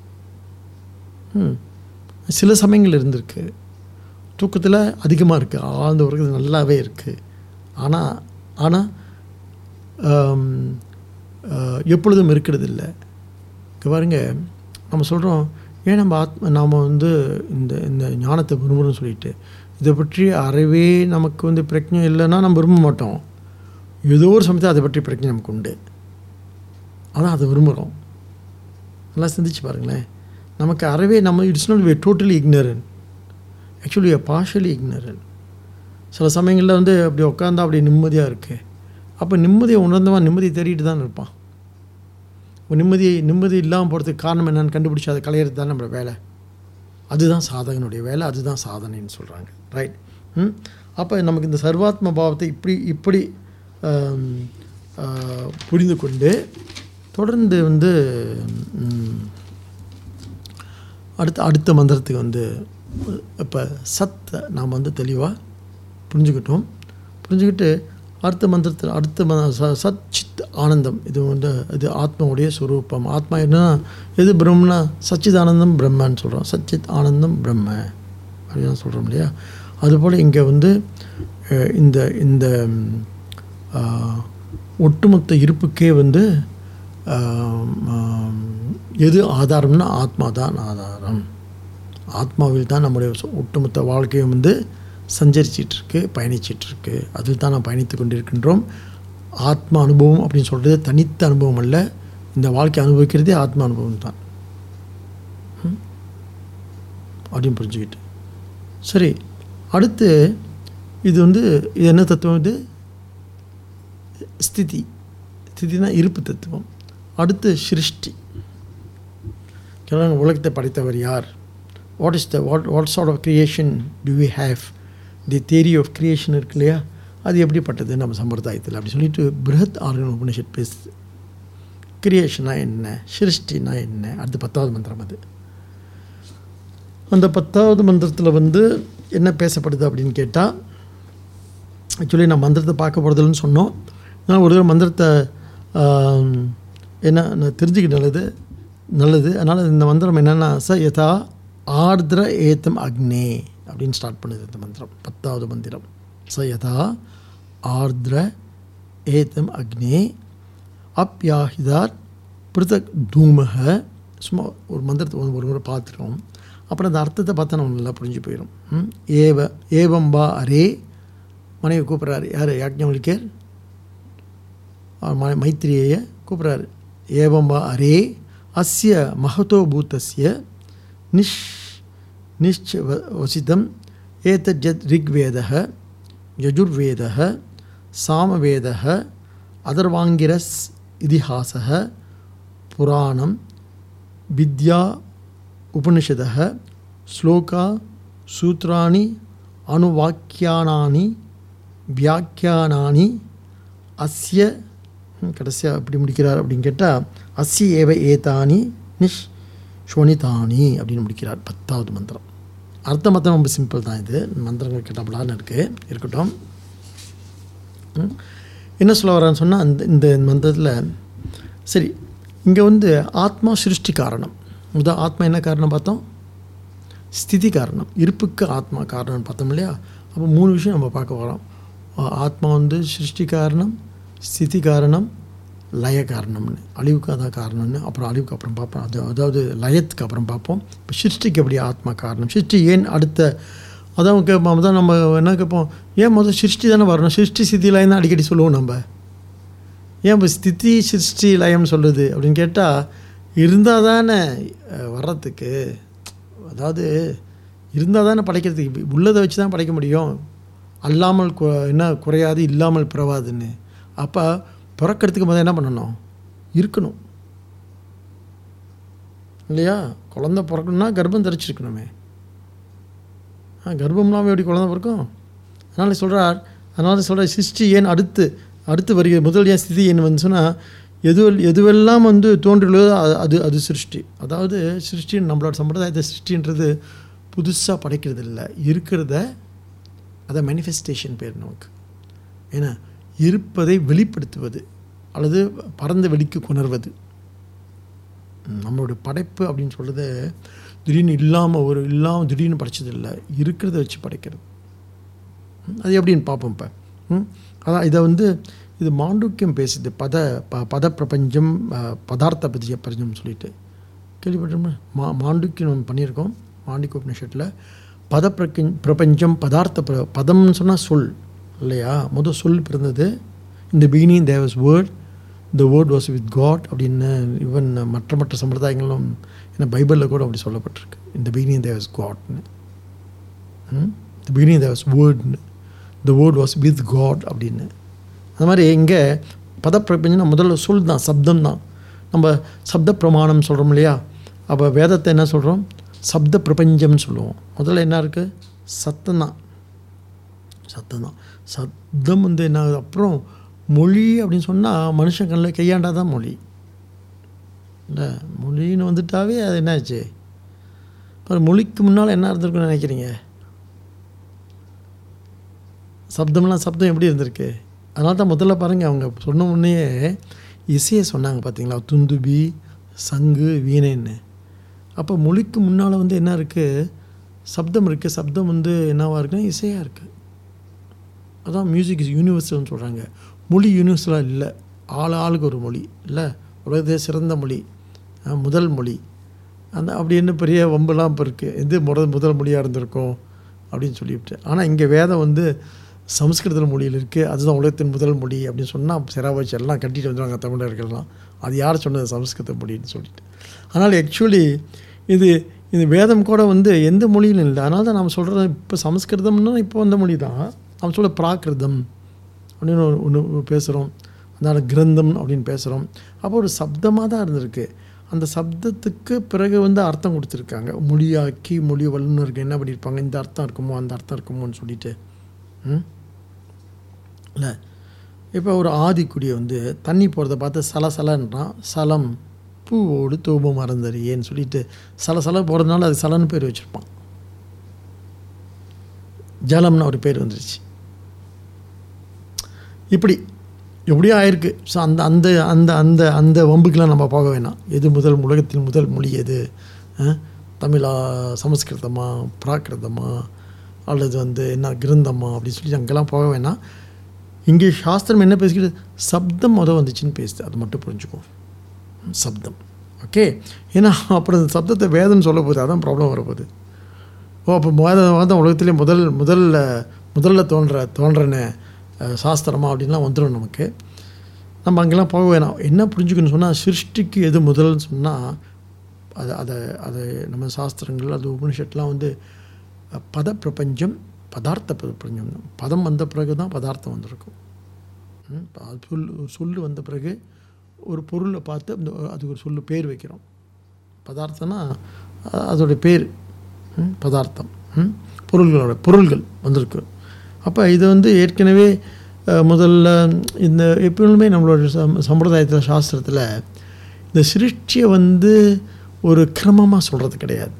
ம் சில சமயங்கள் இருந்திருக்கு தூக்கத்தில் அதிகமாக இருக்குது ஆழ்ந்த உறக்கத்தில் நல்லாவே இருக்குது ஆனால் ஆனால் ஆம், ஆஹ், எப்பொழுதும் இருக்கிறது இல்லை இங்கே பாருங்க நம்ம சொல்கிறோம் ஏன் நம்ம ஆத்ம நாம் வந்து இந்த இந்த ஞானத்தை விரும்புகிறோம்னு சொல்லிட்டு இதை பற்றி அறவே நமக்கு வந்து பிரச்சனை இல்லைன்னா நம்ம விரும்ப மாட்டோம் ஏதோ ஒரு சமயத்தில் அதை பற்றி பிரச்சனை நமக்கு உண்டு ஆனால் அதை விரும்புகிறோம் நல்லா சிந்திச்சு பாருங்களேன் நமக்கு அறவே நம்ம it's not way totally ignorant actually partially ignorant சில சமயங்களில் வந்து அப்படி உட்காந்தா அப்படி நிம்மதியாக இருக்குது அப்போ நிம்மதியை உணர்ந்தவன் நிம்மதியை தேடிட்டு தான் இருப்பான் இப்போ நிம்மதி நிம்மதி இல்லாமல் போகிறதுக்கு காரணம் என்னன்னு கண்டுபிடிச்சி அதை களையிறது தான் நம்மளோட வேலை அதுதான் சாதகனுடைய வேலை அதுதான் சாதனைன்னு சொல்கிறாங்க ரைட் ம் அப்போ நமக்கு இந்த சர்வாத்ம பாவத்தை இப்படி இப்படி ஆம், ஆ, புரிந்து கொண்டு தொடர்ந்து வந்து ம், அடுத்த அடுத்த மந்திரத்துக்கு வந்து இப்போ சத்தை நாம் வந்து தெளிவாக புரிஞ்சுக்கிட்டோம் புரிஞ்சுக்கிட்டு அடுத்த மந்திரத்தில் அடுத்த ம ச- சத் சித் ஆனந்தம் இது வந்து இது ஆத்மாவுடைய சுரூபம் ஆத்மா என்ன எது பிரம்மனா சச்சித் ஆனந்தம் பிரம்மன்னு சொல்கிறோம் சச்சித் ஆனந்தம் பிரம்ம அப்படின்னு சொல்கிறோம் இல்லையா அதுபோல் இங்கே வந்து அஹ், இந்த இந்த ம், ஆஹ், ஒட்டுமொத்த இருப்புக்கே வந்து ஆம், ஆம், எது ஆதாரம்னா ஆத்மா தான் ஆதாரம் ஆத்மாவில் தான் நம்முடைய சு- ஒட்டுமொத்த வாழ்க்கையும் வந்து சஞ்சரிச்சிட்ருக்கு பயணிச்சிட்ருக்கு அதில் தான் நாம் பயணித்து கொண்டிருக்கின்றோம் ஆத்மா அனுபவம் அப்படின்னு சொல்கிறது தனித்த அனுபவம் அல்ல இந்த வாழ்க்கை அனுபவிக்கிறதே ஆத்மா அனுபவம் தான் ம்? அப்படின்னு புரிஞ்சுக்கிட்டு சரி அடுத்து இது வந்து இது என்ன தத்துவம் இது ஸ்திதி ஸ்திதினா இருப்பு தத்துவம் அடுத்து சிருஷ்டி கேளுங்க உலகத்தை படைத்தவர் யார் what is the what what sort of creation to we have the theory of creation இருக்கு இல்லையா அது எப்படிப்பட்டது நம்ம சம்பிரதாயத்தில் அப்படி சொல்லிட்டு பிருஹத் ஆர்கன் உபனிஷத் பேசுது கிரியேஷனா என்ன சிருஷ்டினா என்ன அடுத்து பத்தாவது மந்திரம் அது அந்த பத்தாவது மந்திரத்தில் வந்து என்ன பேசப்படுது அப்படின்னு கேட்டால் ஆக்சுவலி நான் மந்திரத்தை பார்க்க போகிறதில்லன்னு சொன்னோம் நான் ஒரு தடவை மந்திரத்தை ஆம், என்ன நான் தெரிஞ்சுக்க நல்லது நல்லது அதனால் இந்த மந்திரம் என்னென்னா ச யதா ஆர்திர ஏத்தம் அக்னே அப்படின்னு ஸ்டார்ட் பண்ணுது இந்த மந்திரம் பத்தாவது மந்திரம் ச யதா ஆர்திர ஏத்தம் அக்னே அப்யாஹிதார் பிருதக் தூமக சும்மா ஒரு மந்திரத்தை ஒரு ஒரு முறை பார்த்துருக்கோம் அப்புறம் அந்த அர்த்தத்தை பார்த்தா நம்ம நல்லா புரிஞ்சு போயிடும் ம்? ஏவ ஏவம்பா அரே மனைவி கூப்பிட்றாரு யார் யாஜ்ஞவல்கர் ம மைத்திரியைய கூப்பிட்றாரு ஏவம்பா அரே அஸ்ய மகதோ பூத்தஸ்ய நிஷ் நிஷ்ச வ- வசிதம் ஏதஜத் ரிக்வேதः யஜுர்வேதः சாமவேதः அதர்வாங்கிரஸ் இதிஹாசः புராணம் வித்யா உபனிஷதः ஸ்லோகா சூத்ராணி அணுவாக்கியானானி வியாக்கியானானி அஸ்ய கடைசியாக எப்படி முடிக்கிறார் அப்படின்னு கேட்டால் அஸ்ய ஏவ ஏதானி நிஷ் ஸ்வனிதானி அப்படின்னு முடிக்கிறார் பத்தாவது மந்திரம் அர்த்த மந்திரம் ரொம்ப சிம்பிள் தான் இது மந்திரங்கள் கேட்டாப்படான்னு இருக்குது இருக்கட்டும் ம். என்ன சொல்ல வரான்னு சொன்னால் அந்த இந்த மந்திரத்தில் சரி இங்கே வந்து ஆத்மா சிருஷ்டி காரணம் முத ஆத்மா என்ன காரணம் பார்த்தோம் ஸ்திதி காரணம் இருப்புக்கு ஆத்மா காரணம்னு பார்த்தோம் இல்லையா அப்போ மூணு விஷயம் நம்ம பார்க்க வரோம் ஆ- ஆத்மா வந்து சிருஷ்டி காரணம் ஸ்திதி காரணம் லய காரணம்னு அழிவுக்கு அதான் காரணம்னு அப்புறம் அழிவுக்கு அப்புறம் பார்ப்போம் அது அதாவது லயத்துக்கு அப்புறம் பார்ப்போம் இப்போ சிருஷ்டிக்கு எப்படி ஆத்மா காரணம் சிருஷ்டி ஏன் அடுத்த அதான் கேட்போம் அதான் நம்ம என்ன கேட்போம் ஏன் முதல் சிருஷ்டி தானே வரணும் சிருஷ்டி ஸ்திதி லயம் தான் அடிக்கடி சொல்லுவோம் நம்ம ஏன் இப்போ ஸ்திதி சிருஷ்டி லயம்னு சொல்லுது அப்படின்னு கேட்டால் இருந்தால் தானே அஹ், வர்றதுக்கு அதாவது இருந்தால் தானே படைக்கிறதுக்கு இப்ப உள்ளதை வச்சு தான் படைக்க முடியும் அல்லாமல் கு என்ன குறையாது இல்லாமல் பிறவாதுன்னு அப்போ பிறக்கிறதுக்கு முதல்ல என்ன பண்ணணும் இருக்கணும் இல்லையா குழந்த பிறக்கணும்னா கர்ப்பம் தரிச்சிருக்கணுமே ஆ கர்ப்பம் இல்லாமல் எப்படி குழந்த பிறக்கும் அதனால் சொல்கிறார் அதனால சொல்கிறார் சிருஷ்டி ஏன் அடுத்து அடுத்து வருகிற முதல் ஏன் ஸ்திதி என்ன வந்து சொன்னால் எது எதுவெல்லாம் வந்து தோன்றுள்ளதோ அது- அது அது சிருஷ்டி அதாவது சிருஷ்டி நம்மளோட சம்பிரதாயத்தை சிருஷ்டின்றது புதுசாக படைக்கிறது இல்லை இருக்கிறத அதை மேனிஃபெஸ்டேஷன் பேர் நமக்கு ஏன்னா இருப்பதை வெளிப்படுத்துவது அல்லது பறந்த வெளிக்கு கொணர்வது ம், நம்மளுடைய படைப்பு அப்படின்னு சொல்கிறது திடீர்னு இல்லாமல் ஒரு இல்லாமல் திடீர்னு படைச்சது இல்லை இருக்கிறத வச்சு படைக்கிறது ம், அது எப்படின்னு பார்ப்போம் இப்போ ம் அதான் இதை வந்து இது மாண்டூக்கியம் பேசுது பத ப பத பிரபஞ்சம் அஹ், பதார்த்த பதிய பிரபஞ்சம் சொல்லிட்டு கேள்விப்பட்டோம்னா மா மாண்டூக்கியம் நம்ம பண்ணியிருக்கோம் மாண்டிக்க உபநிஷத்தில் பத பிரகஞ் பிரபஞ்சம் பதார்த்த பிர பதம்னு சொன்னால் சொல் இல்லையா முதல் சொல் பிறந்தது இந்த beginning there was word the word was with God அப்படின்னு ஈவன் மற்ற மற்ற சம்பிரதாயங்களும் ஏன்னா பைபிளில் கூட அப்படி சொல்லப்பட்டிருக்கு இந்த பிகினிங் தேவஸ் காட்னு த பிகினிங் தேவஸ் வேர்ட்னு the word was with God அப்படின்னு அந்த மாதிரி இங்கே பதப்பிரபஞ்சம்னா முதல்ல சொல் தான் சப்தம் தான் நம்ம சப்த பிரமாணம் சொல்கிறோம் இல்லையா அப்போ வேதத்தை என்ன சொல்கிறோம் சப்த பிரபஞ்சம்னு சொல்லுவோம் முதல்ல என்ன இருக்குது சத்தம் தான் சத்தம் தான் சப்தம் வந்து என்ன ஆகுது அப்புறம் மொழி அப்படின்னு சொன்னால் மனுஷன் கண்ணில் கையாண்டாதான் மொழி இல்லை மொழின்னு வந்துட்டாவே அது என்னாச்சு இப்போ மொழிக்கு முன்னால் என்ன இருந்திருக்குன்னு நினைக்கிறீங்க சப்தம்லாம் சப்தம் எப்படி இருந்திருக்கு அதனால தான் முதல்ல பாருங்கள் அவங்க சொன்ன உடனே இசையை சொன்னாங்க பார்த்தீங்களா துந்துபி சங்கு வீணைன்னு அப்போ மொழிக்கு முன்னால் வந்து என்ன இருக்குது சப்தம் இருக்குது சப்தம் வந்து என்னவாக இருக்குன்னா இசையாக இருக்குது அதான் மியூசிக் இஸ் யூனிவர்சல்னு சொல்கிறாங்க மொழி யூனிவர்சலாக இல்லை ஆள் ஆளுக்கு ஒரு மொழி இல்லை உலகத்திலே சிறந்த மொழி அஹ், முதல் மொழி அந்த அப்படி என்ன பெரிய வம்பெல்லாம் இப்போ இருக்குது எது முதல் முதல் மொழியாக இருந்திருக்கும் அப்படின்னு சொல்லிவிட்டு ஆனால் இங்கே வேதம் வந்து சமஸ்கிருத மொழியில் இருக்குது அதுதான் உலகத்தின் முதல் மொழி அப்படின்னு சொன்னால் சிறா வச்சு எல்லாம் கட்டிட்டு வந்துடுவாங்க தமிழர்கள்லாம் அது யார் சொன்னது சமஸ்கிருத மொழின்னு சொல்லிட்டு ஆனால் ஆக்சுவலி இது இது வேதம் கூட வந்து எந்த மொழியிலும் இல்லை அதனால தான் நாம் சொல்கிறது இப்போ சமஸ்கிருதம்னா இப்போ வந்த மொழி தான் நாம் சொல்ல பிராகிருதம் அப்படின்னு ஒன்று ஒன்று பேசுகிறோம் அதனால் கிரந்தம் அப்படின்னு பேசுகிறோம் அப்போ ஒரு சப்தமாக தான் இருந்திருக்கு அந்த சப்தத்துக்கு பிறகு வந்து அர்த்தம் கொடுத்துருக்காங்க மொழியாக்கி மொழி வல்லுநருக்கு என்ன பண்ணியிருப்பாங்க இந்த அர்த்தம் இருக்குமோ அந்த அர்த்தம் இருக்குமோன்னு சொல்லிட்டு ம் இல்லை இப்போ ஒரு ஆதிக்குடியை வந்து தண்ணி போகிறத பார்த்து சலசலன்றான் சலம் பூவோடு தூபம் மறந்தறியேன்னு சொல்லிட்டு சலசல போகிறதுனால அது சலன்னு பேர் வச்சுருப்பான் ஜலம்னு ஒரு பேர் வந்துருச்சு இப்படி எப்படியோ ஆயிருக்கு ஸோ அந்த அந்த அந்த அந்த அந்த வம்புக்கெலாம் நம்ம போக வேணாம் எது முதல் உலகத்தின் முதல் மொழி எது அஹ்? தமிழா சமஸ்கிருதமா பிராகிருதமா அல்லது வந்து என்ன கிரந்தமா அப்படின்னு சொல்லி அங்கெல்லாம் போக வேணாம் இங்கே சாஸ்திரம் என்ன பேசிக்கிட்டு சப்தம் முத வந்துச்சுன்னு பேசுது அது மட்டும் புரிஞ்சுக்கோ சப்தம் ஓகே ஏன்னா அப்புறம் இந்த சப்தத்தை வேதம்னு சொல்ல போகுது அதான் ப்ராப்ளம் வரப்போகுது ஓ அப்போ வேதம் தான் உலகத்திலே முதல் முதல்ல முதல்ல தோன்ற தோன்றன அஹ், சாஸ்திரமா அப்படின்லாம் வந்துடும் நமக்கு நம்ம அங்கெல்லாம் போக வேணாம் என்ன புரிஞ்சுக்கணும்னு சொன்னால் சிருஷ்டிக்கு எது முதல்னு சொன்னால் அது அதை அதை நம்ம சாஸ்திரங்கள் அது உபனிஷத்துலாம் வந்து அஹ், பத பிரபஞ்சம் பதார்த்த பிரபஞ்சம் பதம் வந்த பிறகு தான் பதார்த்தம் வந்திருக்கும் ம், இப்ப அது சொல் சொல்லு வந்த பிறகு ஒரு பொருளை பார்த்து அந்த அதுக்கு ஒரு சொல்லு பேர் வைக்கிறோம் பதார்த்தம்னா அ- அதோடைய பேர் ம், பதார்த்தம் ம், பொருள்களோட பொருள்கள் வந்திருக்கு அப்போ இது வந்து ஏற்கனவே அஹ், முதல்ல இந்த எப்பொழுதுமே நம்மளோட சம் சம்பிரதாயத்தில் சாஸ்திரத்தில் இந்த சிருஷ்டியை வந்து ஒரு கிரமமாக சொல்கிறது கிடையாது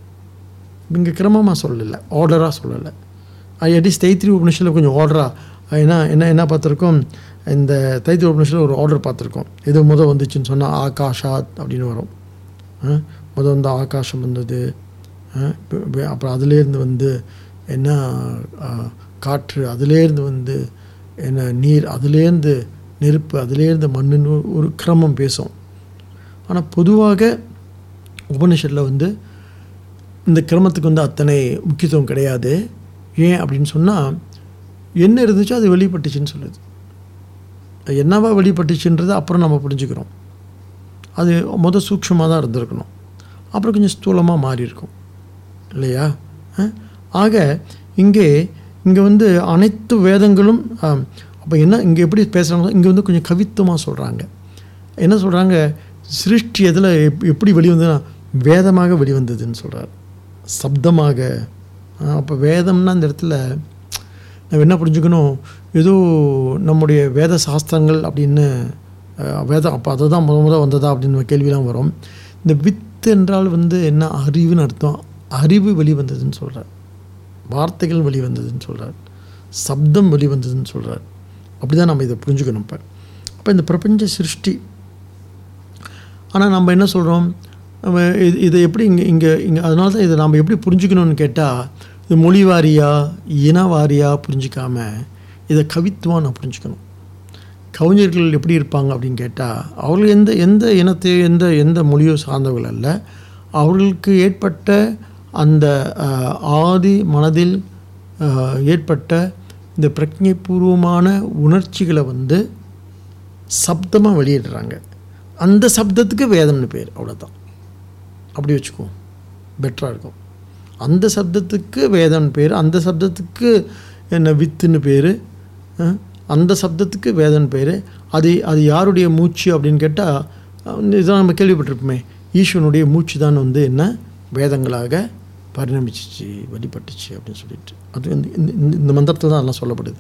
இங்கே கிரமமாக சொல்லலை ஆர்டராக சொல்லலை அட்லீஸ்ட் தைத்திரி உபநிஷத்தில் கொஞ்சம் ஆர்டராக ஏன்னா என்ன என்ன பார்த்துருக்கோம் இந்த தைத்திரி உபநிஷத்தில் ஒரு ஆர்டர் பார்த்துருக்கோம் எது முத வந்துச்சுன்னு சொன்னால் ஆகாஷாத் அப்படின்னு வரும் ஆ, முத வந்து ஆகாசம் வந்தது ஆ, இப்ப- இப்ப அப்புறம் அதுலேருந்து வந்து என்ன ஆ, காற்று அதுலேருந்து வந்து என்ன நீர் அதுலேருந்து நெருப்பு அதுலேருந்து மண்ணுன்னு ஒரு- ஒரு கிரமம் பேசும் ஆனால் பொதுவாக உபனிஷத்தில் வந்து இந்த கிரமத்துக்கு வந்து அத்தனை முக்கியத்துவம் கிடையாது ஏன் அப்படின்னு சொன்னால் என்ன இருந்துச்சோ அது வெளிப்பட்டுச்சுன்னு சொல்லுது அது என்னவா வெளிப்பட்டுச்சுன்றது அப்புறம் நம்ம புரிஞ்சுக்கிறோம் அது முத சூக்ஷமாக தான் இருந்திருக்கணும் அப்புறம் கொஞ்சம் ஸ்தூலமாக மாறி இருக்கும் இல்லையா அஹ்? ஆக இங்கே இங்கே வந்து அனைத்து வேதங்களும் அப்போ என்ன இங்கே எப்படி பேசுகிறாங்க இங்கே வந்து கொஞ்சம் கவித்துவமாக சொல்கிறாங்க என்ன சொல்கிறாங்க சிருஷ்டி எதில் எப் எப்படி வெளிவந்ததுன்னா வேதமாக வெளிவந்ததுன்னு சொல்கிறார் சப்தமாக அப்போ வேதம்னா அந்த இடத்துல நம்ம என்ன புரிஞ்சுக்கணும் ஏதோ நம்முடைய வேத சாஸ்திரங்கள் அப்படின்னு அஹ், வேதம் அப்போ அதை தான் முத முத வந்ததா அப்படின்னு ஒரு கேள்விலாம் வரும் இந்த வித்து என்றால் வந்து என்ன அறிவுன்னு அர்த்தம் அறிவு வெளிவந்ததுன்னு சொல்கிறார் வார்த்தைகள் வெளிவந்ததுன்னு சொல்கிறார் சப்தம் வெளிவந்ததுன்னு சொல்கிறார் அப்படி தான் நம்ம இதை புரிஞ்சுக்கணும் இப்போ அப்போ இந்த பிரபஞ்ச சிருஷ்டி ஆனால் நம்ம என்ன சொல்கிறோம் நம்ம இது இதை எப்படி இங்கே இங்கே இங்கே அதனால தான் இதை நம்ம எப்படி புரிஞ்சுக்கணும்னு கேட்டால் இது மொழி வாரியா இன வாரியா புரிஞ்சிக்காம இதை கவித்துவம் நான் புரிஞ்சுக்கணும் கவிஞர்கள் எப்படி இருப்பாங்க அப்படின்னு கேட்டால் அவர்கள் எந்த எந்த இனத்தையோ எந்த எந்த மொழியோ சார்ந்தவர்கள் அல்ல அவர்களுக்கு ஏற்பட்ட அந்த அஹ், ஆதி மனதில் அஹ், ஏற்பட்ட இந்த பிரஜைபூர்வமான உணர்ச்சிகளை வந்து சப்தமாக வெளியிடுறாங்க அந்த சப்தத்துக்கு வேதம்னு பேர் அவ்வளோதான் அப்படி வச்சுக்குவோம் பெட்டராக இருக்கும் அந்த சப்தத்துக்கு வேதம்னு பேர் அந்த சப்தத்துக்கு என்ன வித்துன்னு பேர் அந்த சப்தத்துக்கு வேதன் பேர் அது அது யாருடைய மூச்சு அப்படின்னு கேட்டால் இதெல்லாம் நம்ம கேள்விப்பட்டிருப்போமே ஈஸ்வனுடைய மூச்சு தான் வந்து என்ன வேதங்களாக பரிணமிச்சிச்சு வெளிப்பட்டுச்சு அப்படின்னு சொல்லிட்டு அது வந்து இந்த- இந்த- இந்த மந்திரத்தில் தான் அதெல்லாம் சொல்லப்படுது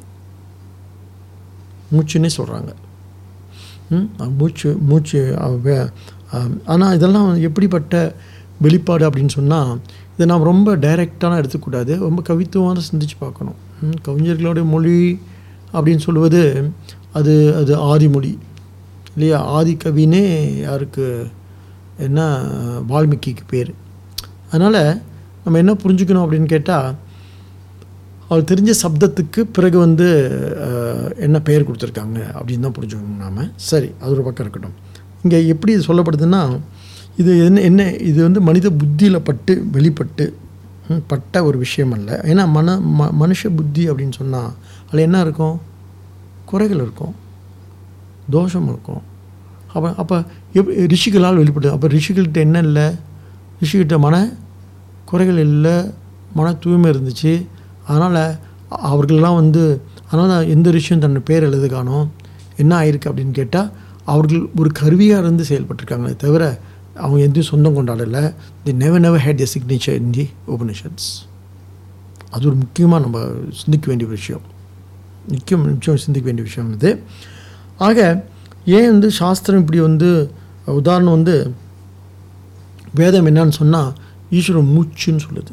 மூச்சுன்னே சொல்கிறாங்க ம், அஹ் மூச்சு மூச்சு ஆனால் இதெல்லாம் எப்படிப்பட்ட வெளிப்பாடு அப்படின்னு சொன்னால் இதை நாம் ரொம்ப டைரெக்டான எடுத்துக்கூடாது ரொம்ப கவித்துவமாக சிந்திச்சு பார்க்கணும் ம், கவிஞர்களுடைய மொழி அப்படின்னு சொல்லுவது அது அது ஆதிமொழி இல்லையா ஆதி கவினே யாருக்கு என்ன வால்மீகிக்கு பேர் அதனால் நம்ம என்ன புரிஞ்சுக்கணும் அப்படின்னு கேட்டால் அவர் தெரிஞ்ச சப்தத்துக்கு பிறகு வந்து அஹ், என்ன பெயர் கொடுத்துருக்காங்க அப்படின்னு தான் புரிஞ்சுக்கணும் நாம் சரி அது ஒரு பக்கம் இருக்கட்டும் இங்கே எப்படி இது சொல்லப்படுதுன்னா இது என்ன என்ன இது வந்து மனித புத்தியில் பட்டு வெளிப்பட்டு ம், பட்ட ஒரு விஷயம் அல்ல ஏன்னா மன ம மனுஷ புத்தி அப்படின்னு சொன்னால் அதில் என்ன இருக்கும் குறைகள் இருக்கும் தோஷம் இருக்கும் அப்போ அப்போ எப் ரிஷிகளால் வெளிப்படுது அப்போ ரிஷிகள்கிட்ட என்ன இல்லை ரிஷிகிட்ட மன குறைகள் இல்லை மன தூய்மை இருந்துச்சு அதனால் அவர்கள்லாம் வந்து அதனால் எந்த ரிஷியும் தன் பேர் எழுத காணோம் என்ன ஆயிருக்கு அப்படின்னு கேட்டால் அவர்கள் ஒரு கருவியாக இருந்து செயல்பட்டிருக்காங்களே தவிர அவங்க எதையும் சொந்தம் கொண்டாடலை the never never had the signature in the Upanishads அது ஒரு முக்கியமாக நம்ம சிந்திக்க வேண்டிய விஷயம் முக்கியம் நிச்சயம் சிந்திக்க வேண்டிய விஷயம் இது ஆக ஏன் வந்து சாஸ்திரம் இப்படி வந்து உதாரணம் வந்து வேதம் என்னன்னு சொன்னால் ஈஸ்வரன் மூச்சுன்னு சொல்லுது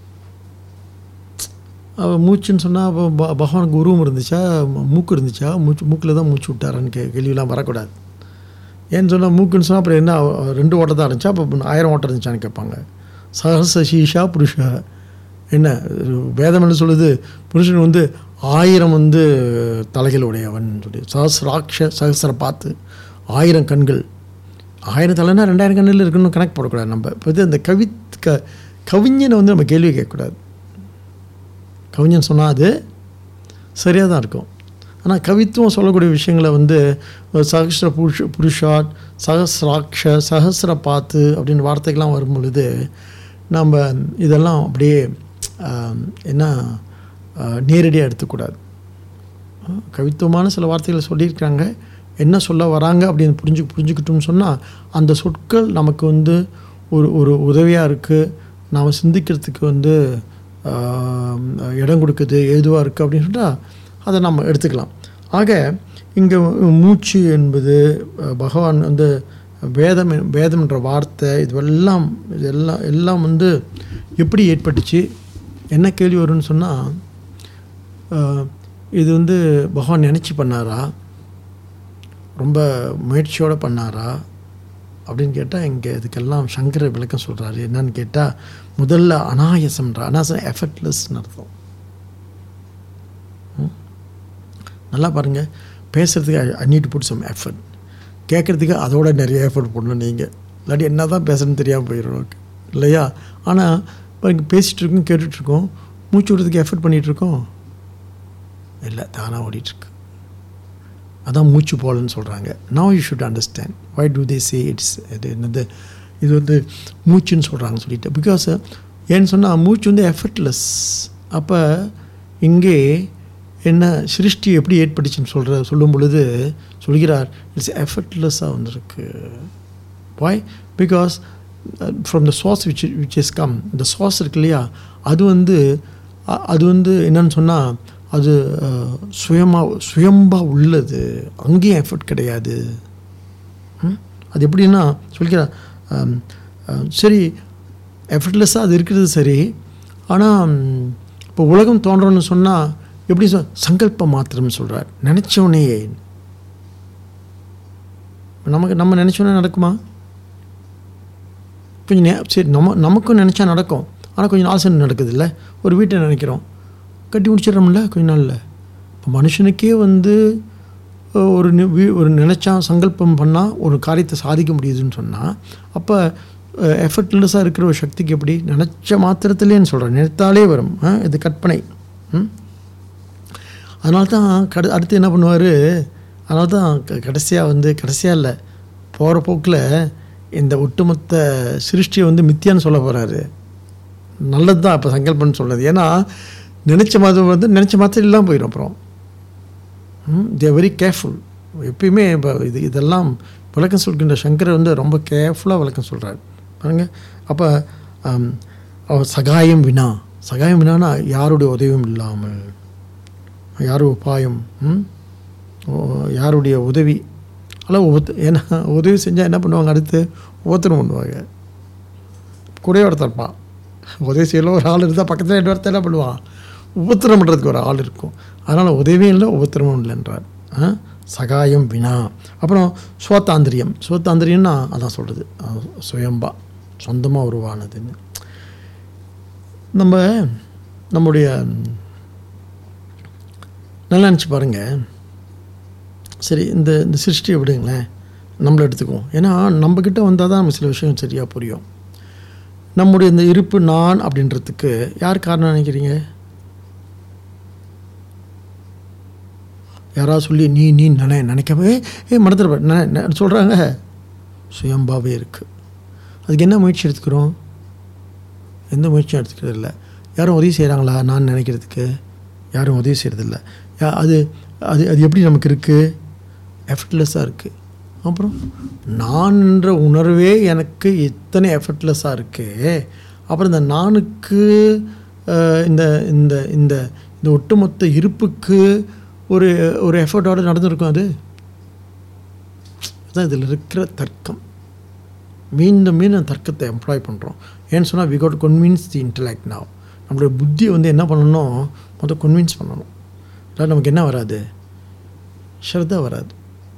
அவ மூச்சுன்னு சொன்னால் அப்போ ப பகவானுக்கு உருவம் இருந்துச்சா ம- மூக்கு இருந்துச்சா மூச்சு மூக்கில் தான் மூச்சு விட்டாரான்னு கே கேள்வியெல்லாம் வரக்கூடாது ஏன்னு சொன்னால் மூக்குன்னு சொன்னால் அப்புறம் என்ன அவ- ரெண்டு ஓட்டம் தான் இருந்துச்சா அப்போ ஆயிரம் ஓட்டம் இருந்துச்சான்னு கேட்பாங்க சஹச சீஷா புருஷா என்ன வேதம் என்ன சொல்லுது புருஷன் வந்து ஆயிரம் வந்து தலைகள் உடையவன் சொல்லி சஹசிராட்ச சஹசிர பார்த்து ஆயிரம் கண்கள் ஆயிரம் தலைனா ரெண்டாயிரம் கண்ணில் இருக்குன்னு கணக்கு போடக்கூடாது நம்ம இப்போ இது அந்த கவி க கவிஞனை வந்து நம்ம கேள்வி கேட்கக்கூடாது கவிஞன் சொன்னால் அது சரியாக தான் இருக்கும் ஆனால் கவித்துவம் சொல்லக்கூடிய விஷயங்களை வந்து ஒரு சஹஸ்ர புருஷ புருஷாட் சஹஸ்ராட்ச சஹஸ்ர பாத்து அப்படின்னு வார்த்தைகள்லாம் வரும் பொழுது நம்ம இதெல்லாம் அப்படியே ஆம், என்ன நேரடியாக எடுத்துக்கூடாது கவித்துவமான சில வார்த்தைகளை சொல்லியிருக்காங்க என்ன சொல்ல வராங்க அப்படின்னு புரிஞ்சு புரிஞ்சுக்கிட்டோம்னு சொன்னால் அந்த சொற்கள் நமக்கு வந்து ஒரு ஒரு உதவியாக இருக்குது நாம் சிந்திக்கிறதுக்கு வந்து ஆம், இடம் கொடுக்குது ஏதுவாக இருக்குது அப்படின்னு சொன்னால் அதை நம்ம எடுத்துக்கலாம் ஆக இங்கே மூச்சு என்பது அஹ், பகவான் வந்து வேதம் என்- வேதம் என்ற வார்த்தை இதுவெல்லாம் இதெல்லாம் எல்லாம் வந்து எப்படி ஏற்பட்டுச்சு என்ன கேள்வி வரும்னு சொன்னால் இது வந்து பகவான் நினச்சி பண்ணாரா ரொம்ப முயற்சியோடு பண்ணாரா அப்படின்னு கேட்டால் இங்கே இதுக்கெல்லாம் சங்கர விளக்கம் சொல்கிறாரு என்னன்னு கேட்டால் முதல்ல அனாயசம்ன்ற அனாசம் எஃபர்ட்லெஸ்னு அர்த்தம் ம்? நல்லா பாருங்கள் பேசுகிறதுக்கு I need put some effort கேட்குறதுக்கு அதோட நிறைய எஃபர்ட் போடணும் நீங்கள் இல்லாட்டி என்ன தான் பேசுறதுன்னு தெரியாமல் போயிடும் நமக்கு இல்லையா ஆனால் இப்போ இங்கே பேசிகிட்டு இருக்கோம் கேட்டுட்ருக்கோம் மூச்சு விடுறதுக்கு எஃபர்ட் பண்ணிகிட்ருக்கோம் இல்லை தானாக ஓடிட்டுருக்கு அதான் மூச்சு போலன்னு சொல்கிறாங்க now you should understand why do they say it's இது என்னது இது வந்து மூச்சுன்னு சொல்கிறாங்க சொல்லிட்டு பிகாஸ் ஏன்னு சொன்னால் மூச்சு வந்து எஃபர்ட்லெஸ் அப்போ இங்கே என்ன சிருஷ்டி எப்படி ஏற்பட்டுச்சுன்னு சொல்கிற சொல்லும் பொழுது சொல்கிறார் இட்ஸ் எஃபர்ட்லெஸ்ஸாக வந்திருக்கு வாய் பிகாஸ் ஃப்ரம் த சாஸ் விச் விச் இஸ் கம் இந்த சாஸ் இருக்கு இல்லையா அது வந்து அ- அது வந்து என்னன்னு சொன்னால் அது அஹ், சுயமா சுயம்பா உள்ளது அங்கேயும் எஃபர்ட் கிடையாது ம்? அது எப்படின்னா சொல்லிக்கிறேன் ஆம், ஆம், சரி எஃபர்ட்லெஸ்ஸாக அது இருக்கிறது சரி ஆனால் இப்போ உலகம் தோன்றணும்னு சொன்னால் எப்படி சொ சங்கல்ப மாத்திரம்னு சொல்கிறார் நினச்சோனே நமக்கு நம்ம நினச்சோன்னே நடக்குமா கொஞ்சம் நே சரி நம்ம நமக்கும் நினச்சா நடக்கும் ஆனால் கொஞ்சம் நாள் சென்று நடக்குது இல்லை ஒரு வீட்டை நினைக்கிறோம் கட்டி முடிச்சிடறோம்ல கொஞ்ச நாளில் இப்போ மனுஷனுக்கே வந்து அஹ், ஒரு நி- வீ- ஒரு நினச்சா சங்கல்பம் பண்ணால் ஒரு காரியத்தை சாதிக்க முடியுதுன்னு சொன்னால் அப்போ எஃபர்ட்லெஸ்ஸாக இருக்கிற ஒரு சக்திக்கு எப்படி நினச்ச மாத்திரத்திலேன்னு சொல்கிறேன் நினைத்தாலே வரும் ஆ, இது கற்பனை ம் அதனால தான் கடு அடுத்து என்ன பண்ணுவார் அதனால தான் க கடைசியாக வந்து கடைசியாக இல்லை போகிற போக்கில் இந்த ஒட்டுமொத்த சிருஷ்டியை வந்து மித்தியான்னு சொல்ல போகிறாரு நல்லது தான் அப்போ சங்கல்பம்னு சொல்கிறது ஏன்னா நினச்ச மாதிரி வந்து நினச்ச மாத்திரம் இல்லாமல் போயிடும் அப்புறம் தே வெரி கேர்ஃபுல் எப்பயுமே இப்போ இது இதெல்லாம் விளக்கம் சொல்கின்ற சங்கரர் வந்து ரொம்ப கேர்ஃபுல்லாக விளக்கம் சொல்கிறார் பாருங்க அப்போ அவர் சகாயம் வினா சகாயம் வினானா யாருடைய உதவியும் இல்லாமல் யார் உபாயம் ம்? ஓ, யாருடைய உதவி ஆனால் ஒவ்வொரு ஏன்னா உதவி செஞ்சால் என்ன பண்ணுவாங்க அடுத்து ஒவ்வொருத்தரும் பண்ணுவாங்க கூடவே ஒருத்தர் இருப்பான் உதவி செய்யல ஒரு ஆள் இருந்தால் பக்கத்தில் ரெண்டு ஒருத்தர் என்ன பண்ணுவான் உபத்திரம் பண்ணுறதுக்கு ஒரு ஆள் இருக்கும் அதனால் உதவியும் இல்லை உபத்திரமும் இல்லைன்றார் ஆ? சகாயம் வினா அப்புறம் சுவத்தாந்திரியம் சுவத்தாந்திரியம்னா அதான் சொல்கிறது சுயம்பா சொந்தமாக உருவானதுன்னு நம்ம நம்முடைய நல்லா நினச்சி பாருங்கள் சரி இந்த இந்த சிருஷ்டியை விடுங்களேன் நம்மளை எடுத்துக்குவோம் ஏன்னா நம்மக்கிட்ட வந்தால் தான் நம்ம சில விஷயம் சரியாக புரியும் நம்முடைய இந்த இருப்பு நான் அப்படின்றதுக்கு யார் காரணம் நினைக்கிறீங்க யாராவது சொல்லி நீ நீ நினை நினைக்கவே ஏ மனத்தில் சொல்கிறாங்க சுயம்பாவே இருக்குது அதுக்கு என்ன முயற்சி எடுத்துக்கிறோம் எந்த முயற்சியும் எடுத்துக்கிறது இல்லை யாரும் உதவி செய்கிறாங்களா நான் நினைக்கிறதுக்கு யாரும் உதவி செய்கிறதில்ல யா- அது அது அது எப்படி நமக்கு இருக்குது எஃபர்ட்லெஸ்ஸாக இருக்குது அப்புறம் நான்ன்ற உணர்வே எனக்கு இத்தனை எஃபர்ட்லெஸ்ஸாக இருக்கு அப்புறம் இந்த நானுக்கு அஹ், இந்த இந்த இந்த இந்த ஒட்டுமொத்த இருப்புக்கு ஒரு ஒரு எஃபர்ட்டோட நடந்திருக்கும் அது அதுதான் இதில் இருக்கிற தர்க்கம் மீண்டும் மீண்டும் தர்க்கத்தை எம்ப்ளாய் பண்ணுறோம் ஏன்னு சொன்னால் we got convince the intellect now நம்மளுடைய புத்தியை வந்து என்ன பண்ணணும் மொதல் கன்வின்ஸ் பண்ணணும் இல்லை நமக்கு என்ன வராது ஸ்ரத்தா வராது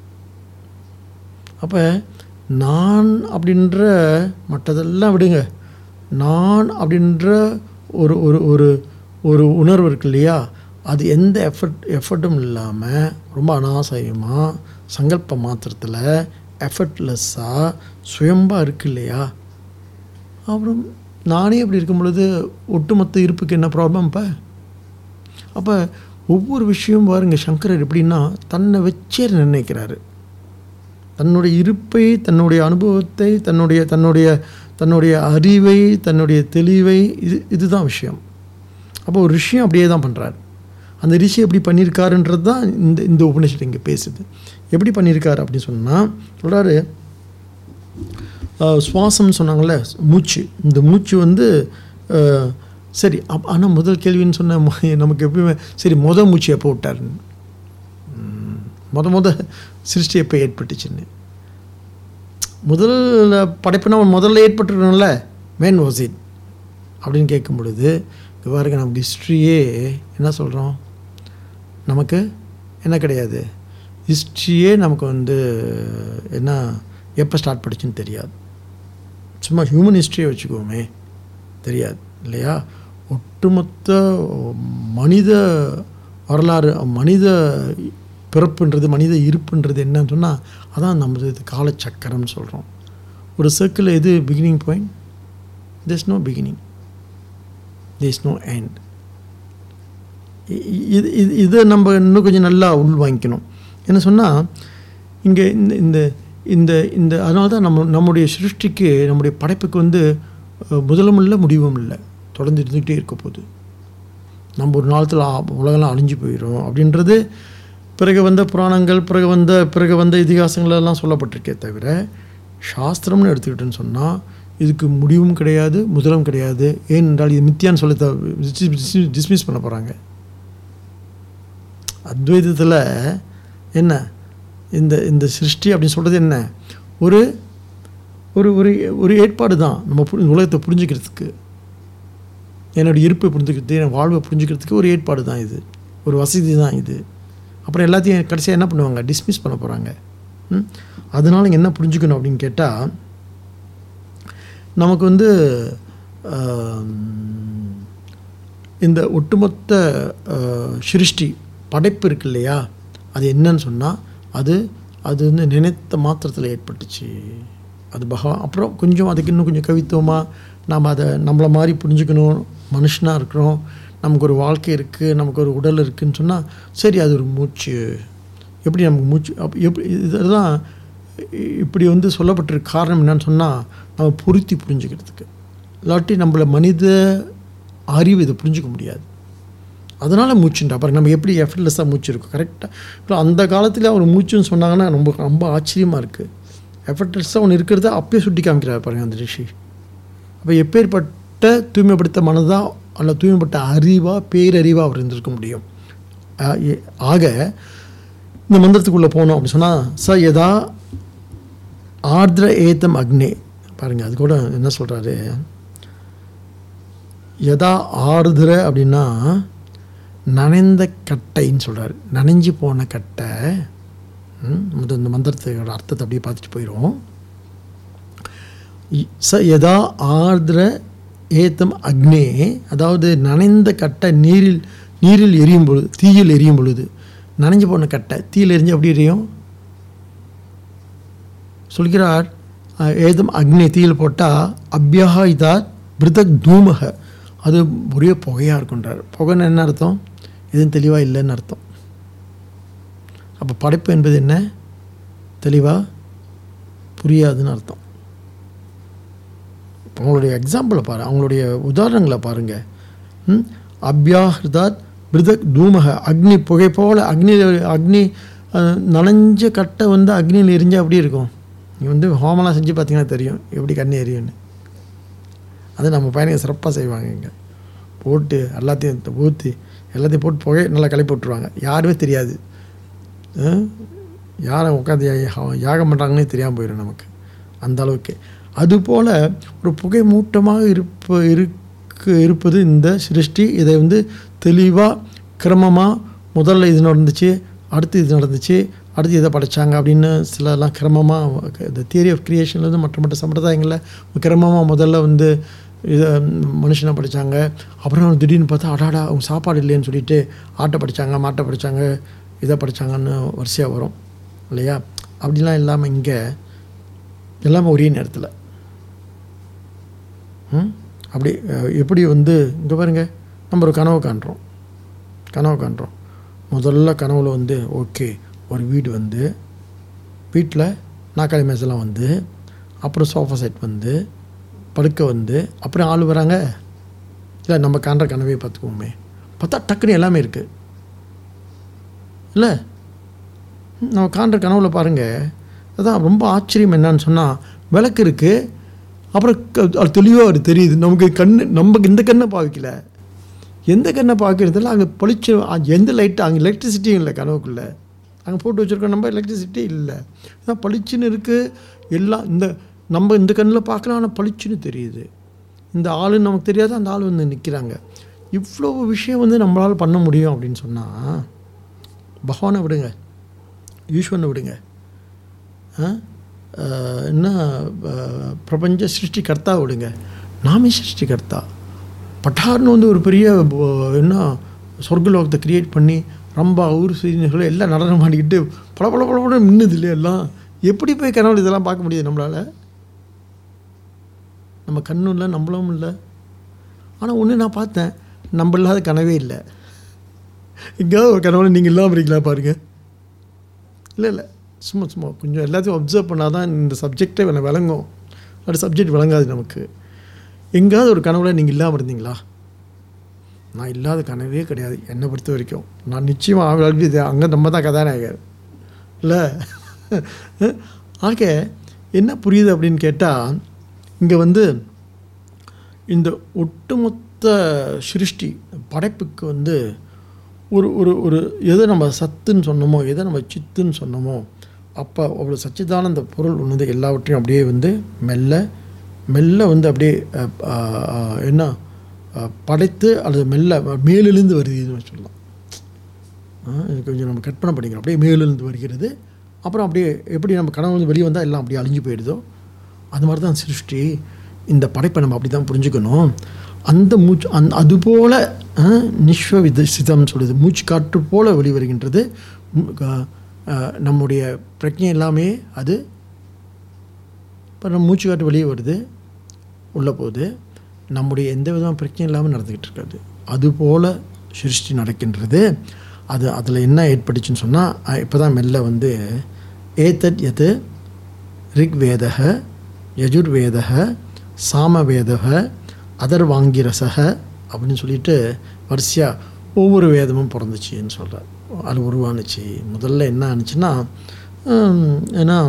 அப்போ நான் அப்படின்ற மற்றதெல்லாம் விடுங்க நான் அப்படின்ற ஒரு ஒரு ஒரு ஒரு உணர்வு இருக்கு இல்லையா அது எந்த எஃபர்ட் எஃபர்ட்டும் இல்லாமல் ரொம்ப அனாசயமாக சங்கல்ப மாத்திரத்தில் எஃபர்ட்லெஸ்ஸாக சுயம்பாக இருக்கு இல்லையா அப்புறம் நானே அப்படி இருக்கும் பொழுது ஒட்டுமொத்த இருப்புக்கு என்ன ப்ராப்ளம் இப்போ அப்போ ஒவ்வொரு விஷயம் பாருங்க சங்கரர் எப்படின்னா தன்னை வச்சே நிர்ணயிக்கிறாரு தன்னுடைய இருப்பை தன்னுடைய அனுபவத்தை தன்னுடைய தன்னுடைய தன்னுடைய அறிவை தன்னுடைய தெளிவை இது இதுதான் விஷயம் அப்போ ஒரு ரிஷியம் அப்படியே தான் பண்ணுறாரு அந்த ரிஷி எப்படி பண்ணியிருக்காருன்றது தான் இந்த இந்த உபநிஷத்து இங்கே பேசுது எப்படி பண்ணியிருக்காரு அப்படின்னு சொன்னால் சொல்கிறாரு சுவாசம்னு சொன்னாங்கள்ல மூச்சு இந்த மூச்சு வந்து அஹ், சரி அப் ஆனால் முதல் கேள்வின்னு சொன்ன ம- நமக்கு எப்பயுமே சரி முத மூச்சு எப்போ விட்டாருன்னு ம், முத முத சிருஷ்டி எப்போ ஏற்பட்டுச்சுன்னு முதல் படைப்புனா முதல்ல ஏற்பட்டுருக்கணும்ல மேன் வாஸ் இட் அப்படின்னு கேட்கும் பொழுது இங்க பாருங்க நமக்கு ஹிஸ்ட்ரியே என்ன சொல்கிறோம் நமக்கு என்ன கிடையாது ஹிஸ்ட்ரியே நமக்கு வந்து என்ன எப்போ ஸ்டார்ட் படிச்சுன்னு தெரியாது சும்மா ஹியூமன் ஹிஸ்ட்ரியை வச்சுக்குவோமே தெரியாது இல்லையா ஒட்டுமொத்த மனித வரலாறு மனித பிறப்புன்றது மனித இருப்புன்றது என்னன்னு சொன்னால் அதான் நமது இது காலச்சக்கரம்னு சொல்கிறோம் ஒரு சர்க்கிள் எது beginning point there's no beginning there's no end இ- இது இது இதை நம்ம இன்னும் கொஞ்சம் நல்லா உள்வாங்கிக்கணும் என்ன சொன்னால் இங்கே இந்த இந்த இந்த இந்த அதனால தான் நம்ம நம்முடைய சிருஷ்டிக்கு நம்முடைய படைப்புக்கு வந்து அஹ், முதலும் இல்லை முடிவும் இல்லை தொடர்ந்து இருந்துக்கிட்டே இருக்க போகுது நம்ம ஒரு நாளத்தில் உலகெல்லாம் அழிஞ்சு போயிடும் அப்படின்றது பிறகு வந்த புராணங்கள் பிறகு வந்த பிறகு வந்த இதிகாசங்கள் எல்லாம் சொல்லப்பட்டிருக்கே தவிர சாஸ்திரம்னு எடுத்துக்கிட்டேன்னு சொன்னால் இதுக்கு முடிவும் கிடையாது முதலும் கிடையாது ஏனென்றால் இது மித்தியான்னு சொல்ல டிஸ்மிஸ் பண்ண போகிறாங்க அத்வைதத்தில் என்ன இந்த இந்த சிருஷ்டி அப்படின்னு சொல்கிறது என்ன ஒரு ஒரு ஒரு ஒரு ஏற்பாடு தான் நம்ம பு- இந்த உலகத்தை புரிஞ்சுக்கிறதுக்கு என்னோடய இருப்பை புரிஞ்சுக்கிறது என் வாழ்வை புரிஞ்சுக்கிறதுக்கு ஒரு ஏற்பாடு தான் இது ஒரு வசதி தான் இது அப்புறம் எல்லாத்தையும் கடைசியாக என்ன பண்ணுவாங்க டிஸ்மிஸ் பண்ண போகிறாங்க அதனால் இங்கே என்ன புரிஞ்சுக்கணும் அப்படின்னு கேட்டால் நமக்கு வந்து ஆம், இந்த ஒட்டுமொத்த ஆஹ், சிருஷ்டி படைப்பு இருக்கு இல்லையா அது என்னன்னு சொன்னால் அது அது வந்து நினைத்த மாத்திரத்தில் ஏற்பட்டுச்சு அது பகவான் அப்புறம் கொஞ்சம் அதுக்கு இன்னும் கொஞ்சம் கவித்துவமாக நாம் அதை நம்மளை மாதிரி புரிஞ்சுக்கணும் மனுஷனாக இருக்கிறோம் நமக்கு ஒரு வாழ்க்கை இருக்குது நமக்கு ஒரு உடல் இருக்குதுன்னு சொன்னால் சரி அது ஒரு மூச்சு எப்படி நமக்கு மூச்சு அப் எப்படி இதெல்லாம் இப்படி வந்து சொல்லப்பட்டிருக்க காரணம் என்னன்னு சொன்னால் நம்ம பொருத்தி புரிஞ்சுக்கிறதுக்கு இல்லாட்டி நம்மள மனித அறிவு இதை புரிஞ்சுக்க முடியாது அதனால் மூச்சுண்டா பாருங்க நம்ம எப்படி எஃபர்ட்லெஸ்ஸாக மூச்சு இருக்கும் கரெக்டாக இப்போ அந்த காலத்தில் ஒரு மூச்சுன்னு சொன்னாங்கன்னா ரொம்ப ரொம்ப ஆச்சரியமாக இருக்குது எஃபர்ட்லெஸ்ஸாக ஒன்று இருக்கிறத அப்பயே சுட்டி காமிக்கிறார் பாருங்க அந்த ரிஷி அப்போ எப்பேற்பட்ட தூய்மைப்படுத்த மனதா அல்ல தூய்மைப்பட்ட அறிவாக பேரறிவாக அவர் இருந்திருக்க முடியும் ஆ- எ- ஆக இந்த மந்திரத்துக்குள்ளே போனோம் அப்படின்னு சொன்னால் ச யதா ஆர்திர ஏத்தம் அக்னே பாருங்க அது கூட என்ன சொல்கிறாரு யதா ஆர்திர அப்படின்னா நனைந்த கட்டைன்னு சொல்கிறாரு நனைஞ்சு போன கட்டை ம், இந்த இந்த மந்திரத்தோட அர்த்தத்தை அப்படியே பார்த்துட்டு போயிடும் இ- ச யதா ஆர்திர ஏத்தம் அக்னே அதாவது நனைந்த கட்டை நீரில் நீரில் எரியும் பொழுது தீயில் எரியும் பொழுது நனைஞ்சு போன கட்டை தீயில் எரிஞ்சு எப்படி எரியும் சொல்கிறார் அஹ், ஏதம் அக்னி தீயில் போட்டால் அபியாக இதார் பிருதக் தூமக அது ஒரே புகையாக இருக்குன்றார் புகைன்னு என்ன அர்த்தம் எதுவும் தெளிவாக இல்லைன்னு அர்த்தம் அப்போ படைப்பு என்பது என்ன தெளிவாக புரியாதுன்னு அர்த்தம் அவங்களுடைய எக்ஸாம்பிளை பாரு அவங்களுடைய உதாரணங்களை பாருங்கள் ம் அபியாஹிருதாத் பிருதக் தூமக அக்னி புகை போல அக்னி அக்னி அஹ், நனைஞ்ச கட்டை வந்து அக்னியில் எரிஞ்சால் எப்படி இருக்கும் நீ வந்து ஹோமலாம் செஞ்சு பார்த்தீங்கன்னா தெரியும் எப்படி கண்ணி எரியும்னு அது நம்ம பையனுங்க சிறப்பாக செய்வாங்க இங்கே போட்டு எல்லாத்தையும் ஊற்றி எல்லாத்தையும் போட்டு புகை நல்லா கிளப்பி விட்ருவாங்க யாருமே தெரியாது அஹ், யாரை உட்காந்து யாகம் பண்ணுறாங்கன்னே தெரியாமல் போயிடும் நமக்கு அந்த அளவுக்கு அதுபோல் ஒரு புகை மூட்டமாக இருப்ப இருக்கு இருப்பது இந்த சிருஷ்டி இதை வந்து தெளிவாக கிரமமாக முதல்ல இது நடந்துச்சு அடுத்து இது நடந்துச்சு அடுத்து இதை படைச்சாங்க அப்படின்னு சிலலாம் கிரமமாக இந்த தியரி ஆஃப் கிரியேஷன்லேருந்து மற்ற மற்ற சம்பிரதாயங்களில் கிரமமாக முதல்ல வந்து இதை மனுஷனை படித்தாங்க அப்புறம் திடீர்னு பார்த்தா அடாடா அவங்க சாப்பாடு இல்லைன்னு சொல்லிட்டு ஆட்டை படித்தாங்க மாட்டை படித்தாங்க இதை படித்தாங்கன்னு வரிசையாக வரும் இல்லையா அப்படிலாம் இல்லாமல் இங்கே எல்லாமே ஒரே நேரத்தில் ம் அப்படி அஹ், எப்படி வந்து இங்கே பாருங்க நம்ம ஒரு கனவு காண்றோம் கனவு காண்றோம் முதல்ல கனவுல வந்து ஓகே ஒரு வீடு வந்து வீட்டில் நாக்காளி மேசெல்லாம் வந்து அப்புறம் சோஃபா செட் வந்து படுக்க வந்து அப்புறம் ஆள் வராங்க இல்லை நம்ம காண்ற கனவே பார்த்துக்குவோமே பார்த்தா டக்குன்னு எல்லாமே இருக்குது இல்லை ம், நம்ம காண்ற கனவுல பாருங்கள் அதான் ரொம்ப ஆச்சரியம் என்னன்னு சொன்னால் விளக்கு இருக்குது அப்புறம் க- அது தெளிவாக அது தெரியுது நமக்கு கண்ணு நமக்கு இந்த கண்ணை பார்க்கல எந்த கண்ணை பார்க்கறதில்ல அங்கே பளிச்சு அ- எந்த லைட்டு அங்கே எலக்ட்ரிசிட்டியும் இல்லை கனவுக்குள்ளே அங்கே போட்டு வச்சுருக்கோம் நம்ம எலக்ட்ரிசிட்டி இல்லை அதான் பளிச்சுன்னு இருக்குது எல்லாம் இந்த நம்ம இந்த கண்ணில் பார்க்கலாம் ஆனால் பளிச்சுன்னு தெரியுது இந்த ஆளுன்னு நமக்கு தெரியாது அந்த ஆள் வந்து நிற்கிறாங்க இவ்வளோ விஷயம் வந்து நம்மளால் பண்ண முடியும் அப்படின்னு சொன்னால் பகவானை விடுங்க ஈஸ்வரனை விடுங்க ஆ? அஹ், என்ன அஹ், பிரபஞ்ச சிருஷ்டிகர்த்தா விடுங்க நாமே சிருஷ்டிகர்த்தா பட்டார்னு வந்து ஒரு பெரிய அஹ், என்ன சொர்க்கலோகத்தை கிரியேட் பண்ணி ரொம்ப ஊர் சீனியர்கள் எல்லாம் நடனம் ஆடிக்கிட்டு பல பல பல பல மின்னுது இல்லையா எல்லாம் எப்படி போய் கனவுல இதெல்லாம் பார்க்க முடியுது நம்மளால் நம்ம கண்ணும் இல்லை நம்மளும் இல்லை ஆனால் ஒன்று நான் பார்த்தேன் நம்ம இல்லாத கனவே இல்லை எங்கேயாவது ஒரு கனவுல நீங்கள் இல்லாமல் இருக்கீங்களா பாருங்கள் இல்லை இல்லை சும்மா சும்மா கொஞ்சம் எல்லாத்தையும் அப்சர்வ் பண்ணால் தான் இந்த சப்ஜெக்டே வேணா விளங்கும் அது சப்ஜெக்ட் விளங்காது நமக்கு எங்கேயாவது ஒரு கனவுல நீங்கள் இல்லாமல் இருந்தீங்களா நான் இல்லாத கனவே கிடையாது என்னை பொறுத்த வரைக்கும் நான் நிச்சயமாக இது அங்கே நம்ம தான் கதாநாயகர் இல்லை ஆக என்ன புரியுது அப்படின்னு கேட்டால் இங்கே வந்து இந்த ஒட்டுமொத்த சிருஷ்டி படைப்புக்கு வந்து ஒரு ஒரு ஒரு எதை நம்ம சத்துன்னு சொன்னோமோ எதை நம்ம சித்துன்னு சொன்னோமோ அப்போ அவ்வளோ சச்சிதானந்த பொருள் ஒன்று எல்லாவற்றையும் அப்படியே வந்து மெல்ல மெல்ல வந்து அப்படியே அஹ், அஹ், அஹ், என்ன அஹ், படைத்து அல்லது மெல்ல மேலிருந்து வருதுன்னு சொல்லலாம் ஆ, இது கொஞ்சம் நம்ம கற்பனை பண்ணிக்கிறோம் அப்படியே மேலிருந்து வருகிறது அப்புறம் அப்படியே எப்படி நம்ம கனவு வெளியே வந்தால் எல்லாம் அப்படியே அழிஞ்சு போயிடுதோ அது மாதிரி தான் சிருஷ்டி இந்த படைப்பை நம்ம அப்படி தான் புரிஞ்சுக்கணும் அந்த மூச்சு அந் அதுபோல் நிஸ்வ விதசிதம் சொல்லுது மூச்சு காற்று போல வெளிவருகின்றது ம், க- ஆ, நம்முடைய பிரஜை எல்லாமே அது இப்போ நம்ம மூச்சு காற்று வெளியே வருது உள்ளே போகுது நம்முடைய எந்த விதமான பிரச்சனையும் இல்லாமல் நடந்துக்கிட்டு இருக்காது அதுபோல் சிருஷ்டி நடக்கின்றது அது அதில் என்ன ஏற்பட்டுச்சுன்னு சொன்னால் இப்போ தான் மெல்ல வந்து ஏத்தட் எது ரிக்வேதக யஜுர்வேதக சாமவேதக அதர்வாங்கிரசக அப்படின்னு சொல்லிட்டு வரிசையாக ஒவ்வொரு வேதமும் பிறந்துச்சுன்னு சொல்கிறார் அது உருவானுச்சு முதல்ல என்ன ஆனுச்சுன்னா ஹம், ஏன்னா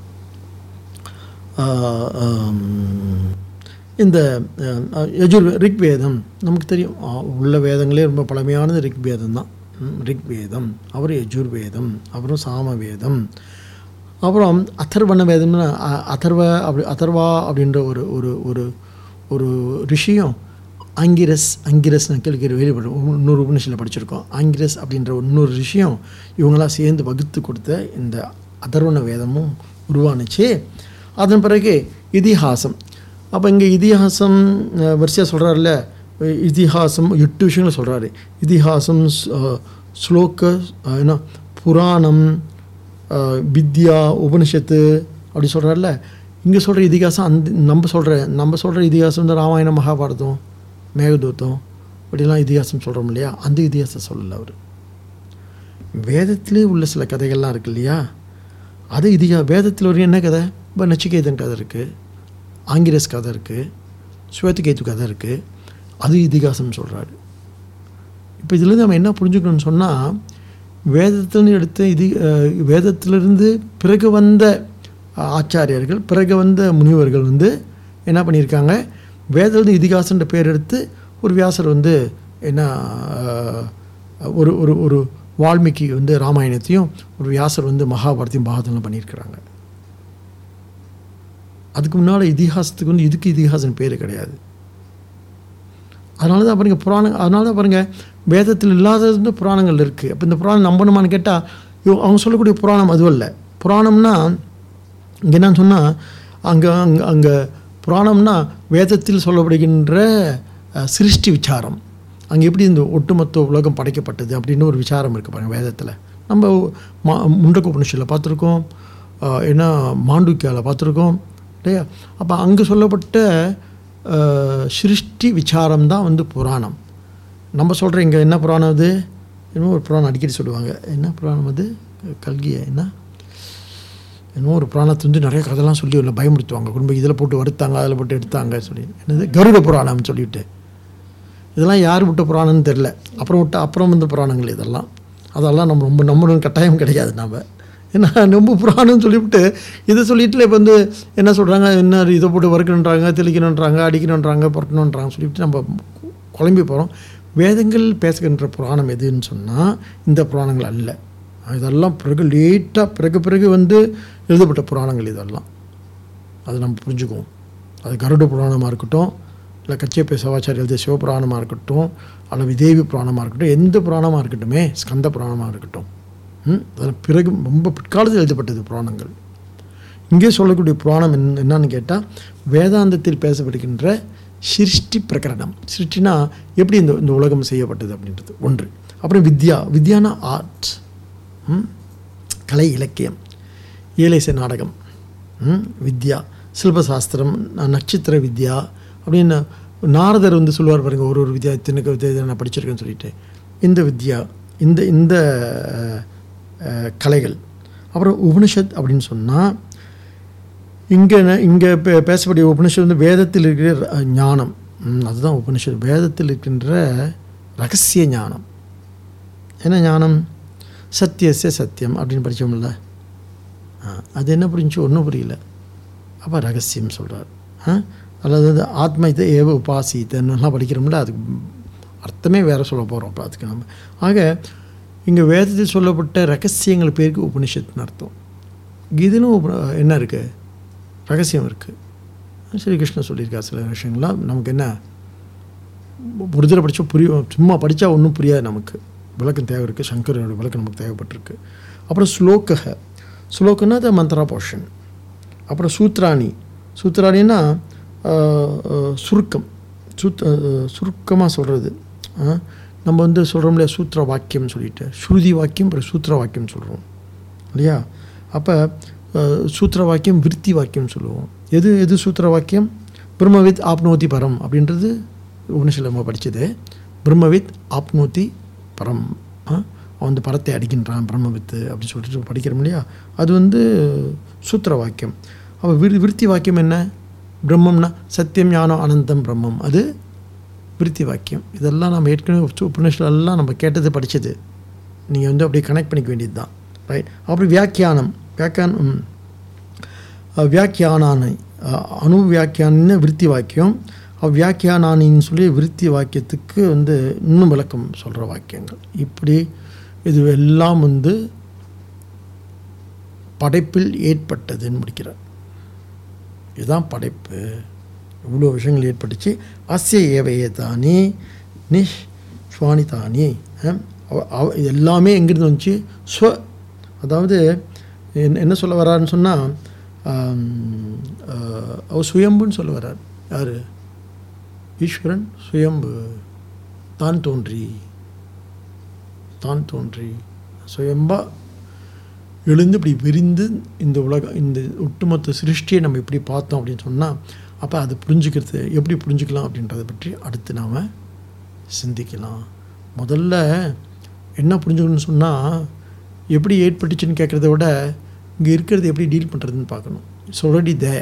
ஆஹ், ஆம், இந்த ஆஹ், யஜுர் ரிக்வேதம் நமக்கு தெரியும் ஆஹ், உள்ள வேதங்களே ரொம்ப பழமையானது ரிக்வேதம் தான் ம், ரிக்வேதம் அப்புறம் யஜுர்வேதம் அப்புறம் சாமவேதம் அப்புறம் அதர்வண வேதம்னு அ- அதர்வ அப்படி அதர்வா அப்படின்ற ஒரு ஒரு ஒரு ஒரு ரிஷியும் ஆங்கிரஸ் ஆங்கிரஸ் கேள்வி வெளிப்படும் இன்னொரு உபநிஷத்தில் படிச்சிருக்கோம் ஆங்கிரஸ் அப்படின்ற இன்னொரு ரிஷியும் இவங்களாம் சேர்ந்து வகுத்து கொடுத்த இந்த அதர்வண வேதமும் உருவானுச்சு அதன் பிறகு இதிஹாசம் அப்போ இங்கே இதிஹாசம் வரிசையாக சொல்கிறாருல்ல இதிஹாசம் எட்டு விஷயங்களை சொல்கிறாரு இதிஹாசம் ஸ்- அஹ், ஸ்லோக அஹ், என்ன புராணம் அஹ், வித்யா உபனிஷத்து அப்படி சொல்கிறார்ல இங்கே சொல்கிற இதிகாசம் அந்த நம்ம சொல்கிற நம்ம சொல்கிற இதிகாசம் இந்த ராமாயணம் மகாபாரதம் மேகதூத்தம் இப்படிலாம் இதிகாசம் சொல்கிறோம் இல்லையா அந்த இதிகாசம் சொல்லலை அவர் வேதத்திலே உள்ள சில கதைகள்லாம் இருக்கு இல்லையா அது இதிகா வேதத்தில் ஒரு என்ன கதை இப்போ நச்சிகேதன் கதை இருக்குது ஆங்கிரஸ் கதை இருக்குது ஸ்வேதகேது கதை இருக்குது அது இதிகாசம் சொல்கிறாரு இப்போ இதுலேருந்து நம்ம என்ன புரிஞ்சுக்கணும்னு சொன்னால் வேதத்திலிருந்து எடுத்த இது அஹ், வேதத்திலிருந்து பிறகு வந்த அஹ், ஆச்சாரியர்கள் பிறகு வந்த முனிவர்கள் வந்து என்ன பண்ணியிருக்காங்க வேதத்திலிருந்து இதிகாசன்ற பேர் எடுத்து ஒரு வியாசர் வந்து என்ன அஹ், ஒரு ஒரு ஒரு வால்மீகி வந்து ராமாயணத்தையும் ஒரு வியாசர் வந்து மகாபாரத்தையும் பாகத்தெல்லாம் பண்ணியிருக்கிறாங்க அதுக்கு முன்னால் இதிகாசத்துக்கு வந்து இதுக்கு இதிகாசம் பேர் கிடையாது அதனால தான் பாருங்க புராணம் அதனால தான் பாருங்கள் வேதத்தில் இல்லாதது வந்து புராணங்கள் இருக்குது அப்போ இந்த புராணம் நம்பணுமான்னு கேட்டால் அவங்க சொல்லக்கூடிய புராணம் அதுவும் இல்லை புராணம்னா இங்கே என்ன சொன்னால் அங்கே அங்கே அங்கே புராணம்னா வேதத்தில் சொல்லப்படுகின்ற அஹ், சிருஷ்டி விசாரம் அங்கே எப்படி இந்த ஒட்டுமொத்த உலகம் படைக்கப்பட்டது அப்படின்னு ஒரு விசாரம் இருக்குது பாருங்கள் வேதத்தில் நம்ம மா முண்டக்க உபனிஷத்தில் பார்த்துருக்கோம் அஹ், என்ன மாண்டுக்கியாவில் பார்த்துருக்கோம் இல்லையா அப்போ அங்கே சொல்லப்பட்ட அஹ், சிருஷ்டி விசாரம் தான் வந்து புராணம் நம்ம சொல்கிற இங்கே என்ன புராணம் அது என்னமோ ஒரு புராணம் அடிக்கடி சொல்லுவாங்க என்ன புராணம் அது கல்கியா என்ன என்னமோ ஒரு புராணத்தை வந்து நிறைய கதைலாம் சொல்லி உள்ள பயமுறுத்துவாங்க குடும்பம் இதில் போட்டு வறுத்தாங்க அதில் போட்டு எடுத்தாங்க சொல்லி என்னது கருட புராணம்னு சொல்லிட்டு இதெல்லாம் யார் விட்ட புராணம்னு தெரில அப்புறம் விட்ட அப்புறம் வந்த புராணங்கள் இதெல்லாம் அதெல்லாம் நம்ம ரொம்ப நம்பணும் கட்டாயம் கிடையாது நம்ம ஏன்னா ரொம்ப புராணம்னு சொல்லிவிட்டு இதை சொல்லிட்டு இப்போ வந்து என்ன சொல்கிறாங்க என்ன இதை போட்டு வறுக்கணுன்றாங்க தெளிக்கணுன்றாங்க அடிக்கணுன்றாங்க புரட்டணுன்றாங்க சொல்லிவிட்டு நம்ம குழம்பி போகிறோம் வேதங்கள் பேசுகின்ற புராணம் எதுன்னு சொன்னால் இந்த புராணங்கள் அல்ல இதெல்லாம் பிறகு லேட்டாக பிறகு பிறகு வந்து எழுதப்பட்ட புராணங்கள் இதெல்லாம் அதை நம்ம புரிஞ்சுக்குவோம் அது கருட புராணமாக இருக்கட்டும் இல்லை கச்சேப்பை சவாச்சாரி எழுதிய சிவபுராணமாக இருக்கட்டும் அல்லது விதேவி புராணமாக இருக்கட்டும் எந்த புராணமாக இருக்கட்டுமே ஸ்கந்த புராணமாக இருக்கட்டும் ம், அதெல்லாம் பிறகு ரொம்ப பிற்காலத்தில் எழுதப்பட்டது புராணங்கள் இங்கே சொல்லக்கூடிய புராணம் என்ன என்னன்னு கேட்டால் வேதாந்தத்தில் பேசப்படுகின்ற சிருஷ்டி பிரகரணம் சிருஷ்டினா எப்படி இந்த இந்த உலகம் செய்யப்பட்டது அப்படின்றது ஒன்று அப்புறம் வித்யா வித்யானா ஆர்ட் கலை இலக்கியம் ஏலேச நாடகம் ம், வித்யா சில்பசாஸ்திரம் ந- நட்சத்திர வித்யா அப்படின்னு நாரதர் வந்து சொல்லுவார் பாருங்க ஒரு ஒரு வித்யா இத்தனைக்கு வித்யா நான் படிச்சிருக்கேன்னு சொல்லிட்டு இந்த வித்யா இந்த இந்த அஹ், அஹ், கலைகள் அப்புறம் உபனிஷத் அப்படின்னு சொன்னால் இங்கே இங்கே பேசக்கூடிய உபனிஷத் வந்து வேதத்தில் இருக்கிற ர- ஞானம் ம், அதுதான் உபனிஷத் வேதத்தில் இருக்கின்ற ரகசிய ஞானம் என்ன ஞானம் சத்தியசிய சத்தியம் அப்படின்னு படித்தோம்ல ஆ, அது என்ன புரிஞ்சு ஒன்றும் புரியல அப்போ ரகசியம் சொல்கிறார் அல்லது வந்து ஆத்ம இதை ஏவ உபாசித்தன்னுலாம் படிக்கிறோம்ல அதுக்கு அர்த்தமே வேறு சொல்ல போகிறோம் அப்போ அதுக்கு நம்ம ஆக இங்கே வேதத்தில் சொல்லப்பட்ட ரகசியங்கள் பேருக்கு உபனிஷத்துன்னு அர்த்தம் கீதையிலும் உப என்ன இருக்குது ரகசியம் இருக்குது ஸ்ரீகிருஷ்ணன் சொல்லியிருக்கார் சில விஷயங்கள்லாம் நமக்கு என்ன ஒரு தடவை படித்தா புரியும் சும்மா படித்தா ஒன்றும் புரியாது நமக்கு விளக்கம் தேவை இருக்குது சங்கரோட விளக்கம் நமக்கு தேவைப்பட்டிருக்கு அப்புறம் ஸ்லோகக ஸ்லோகன்னா அது மந்த்ரா போர்ஷன் அப்புறம் சூத்ராணி சூத்ராணின்னா ஆஹ், ஆஹ், சுருக்கம் சூத் சுருக்கமாக சொல்கிறது நம்ம வந்து சொல்கிறோம் இல்லையா சூத்திர வாக்கியம் சொல்லிட்டு ஸ்ருதி வாக்கியம் அப்புறம் சூத்திர வாக்கியம் சொல்கிறோம் இல்லையா அப்போ சூத்திர வாக்கியம் விருத்தி வாக்கியம் சொல்லுவோம் எது எது சூத்திர வாக்கியம் பிரம்மவித் ஆப்னோதி பரம் அப்படின்றது உபனிஷத்தில் நம்ம படித்தது பிரம்மவித் ஆப்னோதி பரம் ஆ? அவன் வந்து பரத்தை அடிக்கின்றான் பிரம்மவித்து அப்படின்னு சொல்லிட்டு படிக்கிறோம் இல்லையா அது வந்து சூத்திர வாக்கியம் அப்போ விரு விருத்தி வாக்கியம் என்ன பிரம்மம்னா சத்தியம் ஞானம் அனந்தம் பிரம்மம் அது விருத்தி வாக்கியம் இதெல்லாம் நம்ம ஏற்கனவே உபநிஷத்துல எல்லாம் நம்ம கேட்டது படித்தது நீங்கள் வந்து அப்படியே கனெக்ட் பண்ணிக்க வேண்டியது தான் ரைட் அப்புறம் வியாக்கியானம் வியாக்கியானம் வியாக்கியானானை அணு வியாக்கியான விருத்தி வாக்கியம் அவ்வியாக்கியானானின்னு சொல்லி விருத்தி வாக்கியத்துக்கு வந்து இன்னும் விளக்கம் சொல்கிற வாக்கியங்கள் இப்படி இது எல்லாம் வந்து படைப்பில் ஏற்பட்டதுன்னு முடிக்கிறார் இதுதான் படைப்பு இவ்வளோ விஷயங்கள் ஏற்பட்டுச்சு அஸ்ய ஏவையே தானே நிஷ் சுவானி தானே இது எல்லாமே எங்கேருந்து வந்துச்சு ஸ்வ அதாவது என்ன என்ன சொல்ல வர்றாருன்னு சொன்னால் அவர் சுயம்புன்னு சொல்ல வர்றார் யார் ஈஸ்வரன் சுயம்பு தான் தோன்றி தான் தோன்றி சுயம்பா எழுந்து இப்படி விரிந்து இந்த உலகம் இந்த ஒட்டுமொத்த சிருஷ்டியை நம்ம இப்படி பார்த்தோம் அப்படின்னு சொன்னால் அப்போ அதை புரிஞ்சுக்கிறது எப்படி புரிஞ்சுக்கலாம் அப்படின்றத பற்றி அடுத்து நாம் சிந்திக்கலாம் முதல்ல என்ன புரிஞ்சுக்கணும்னு சொன்னால் எப்படி ஏற்பட்டுச்சுன்னு கேட்குறத விட இங்கே இருக்கிறது எப்படி டீல் பண்ணுறதுன்னு பார்க்கணும் இட்ஸ் ஆல்ரெடி தே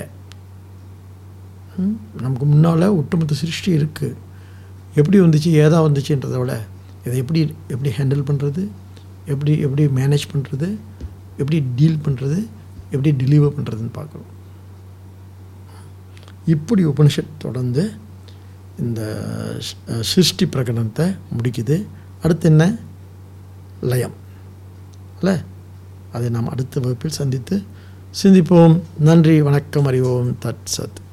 நமக்கு முன்னால் ஒட்டுமொத்த சிருஷ்டி இருக்குது எப்படி வந்துச்சு ஏதா வந்துச்சுன்றதை விட இதை எப்படி எப்படி ஹேண்டில் பண்ணுறது எப்படி எப்படி மேனேஜ் பண்ணுறது எப்படி டீல் பண்ணுறது எப்படி டெலிவர் பண்ணுறதுன்னு பார்க்கணும் இப்படி உபனிஷத் தொடர்ந்து இந்த ஸ்- சிருஷ்டி பிரகடனத்தை முடிக்குது அடுத்து என்ன லயம் இல்லை அதை நாம் அடுத்த வகுப்பில் சந்தித்து சிந்திப்போம் நன்றி வணக்கம் அறிவோம் தட் சத்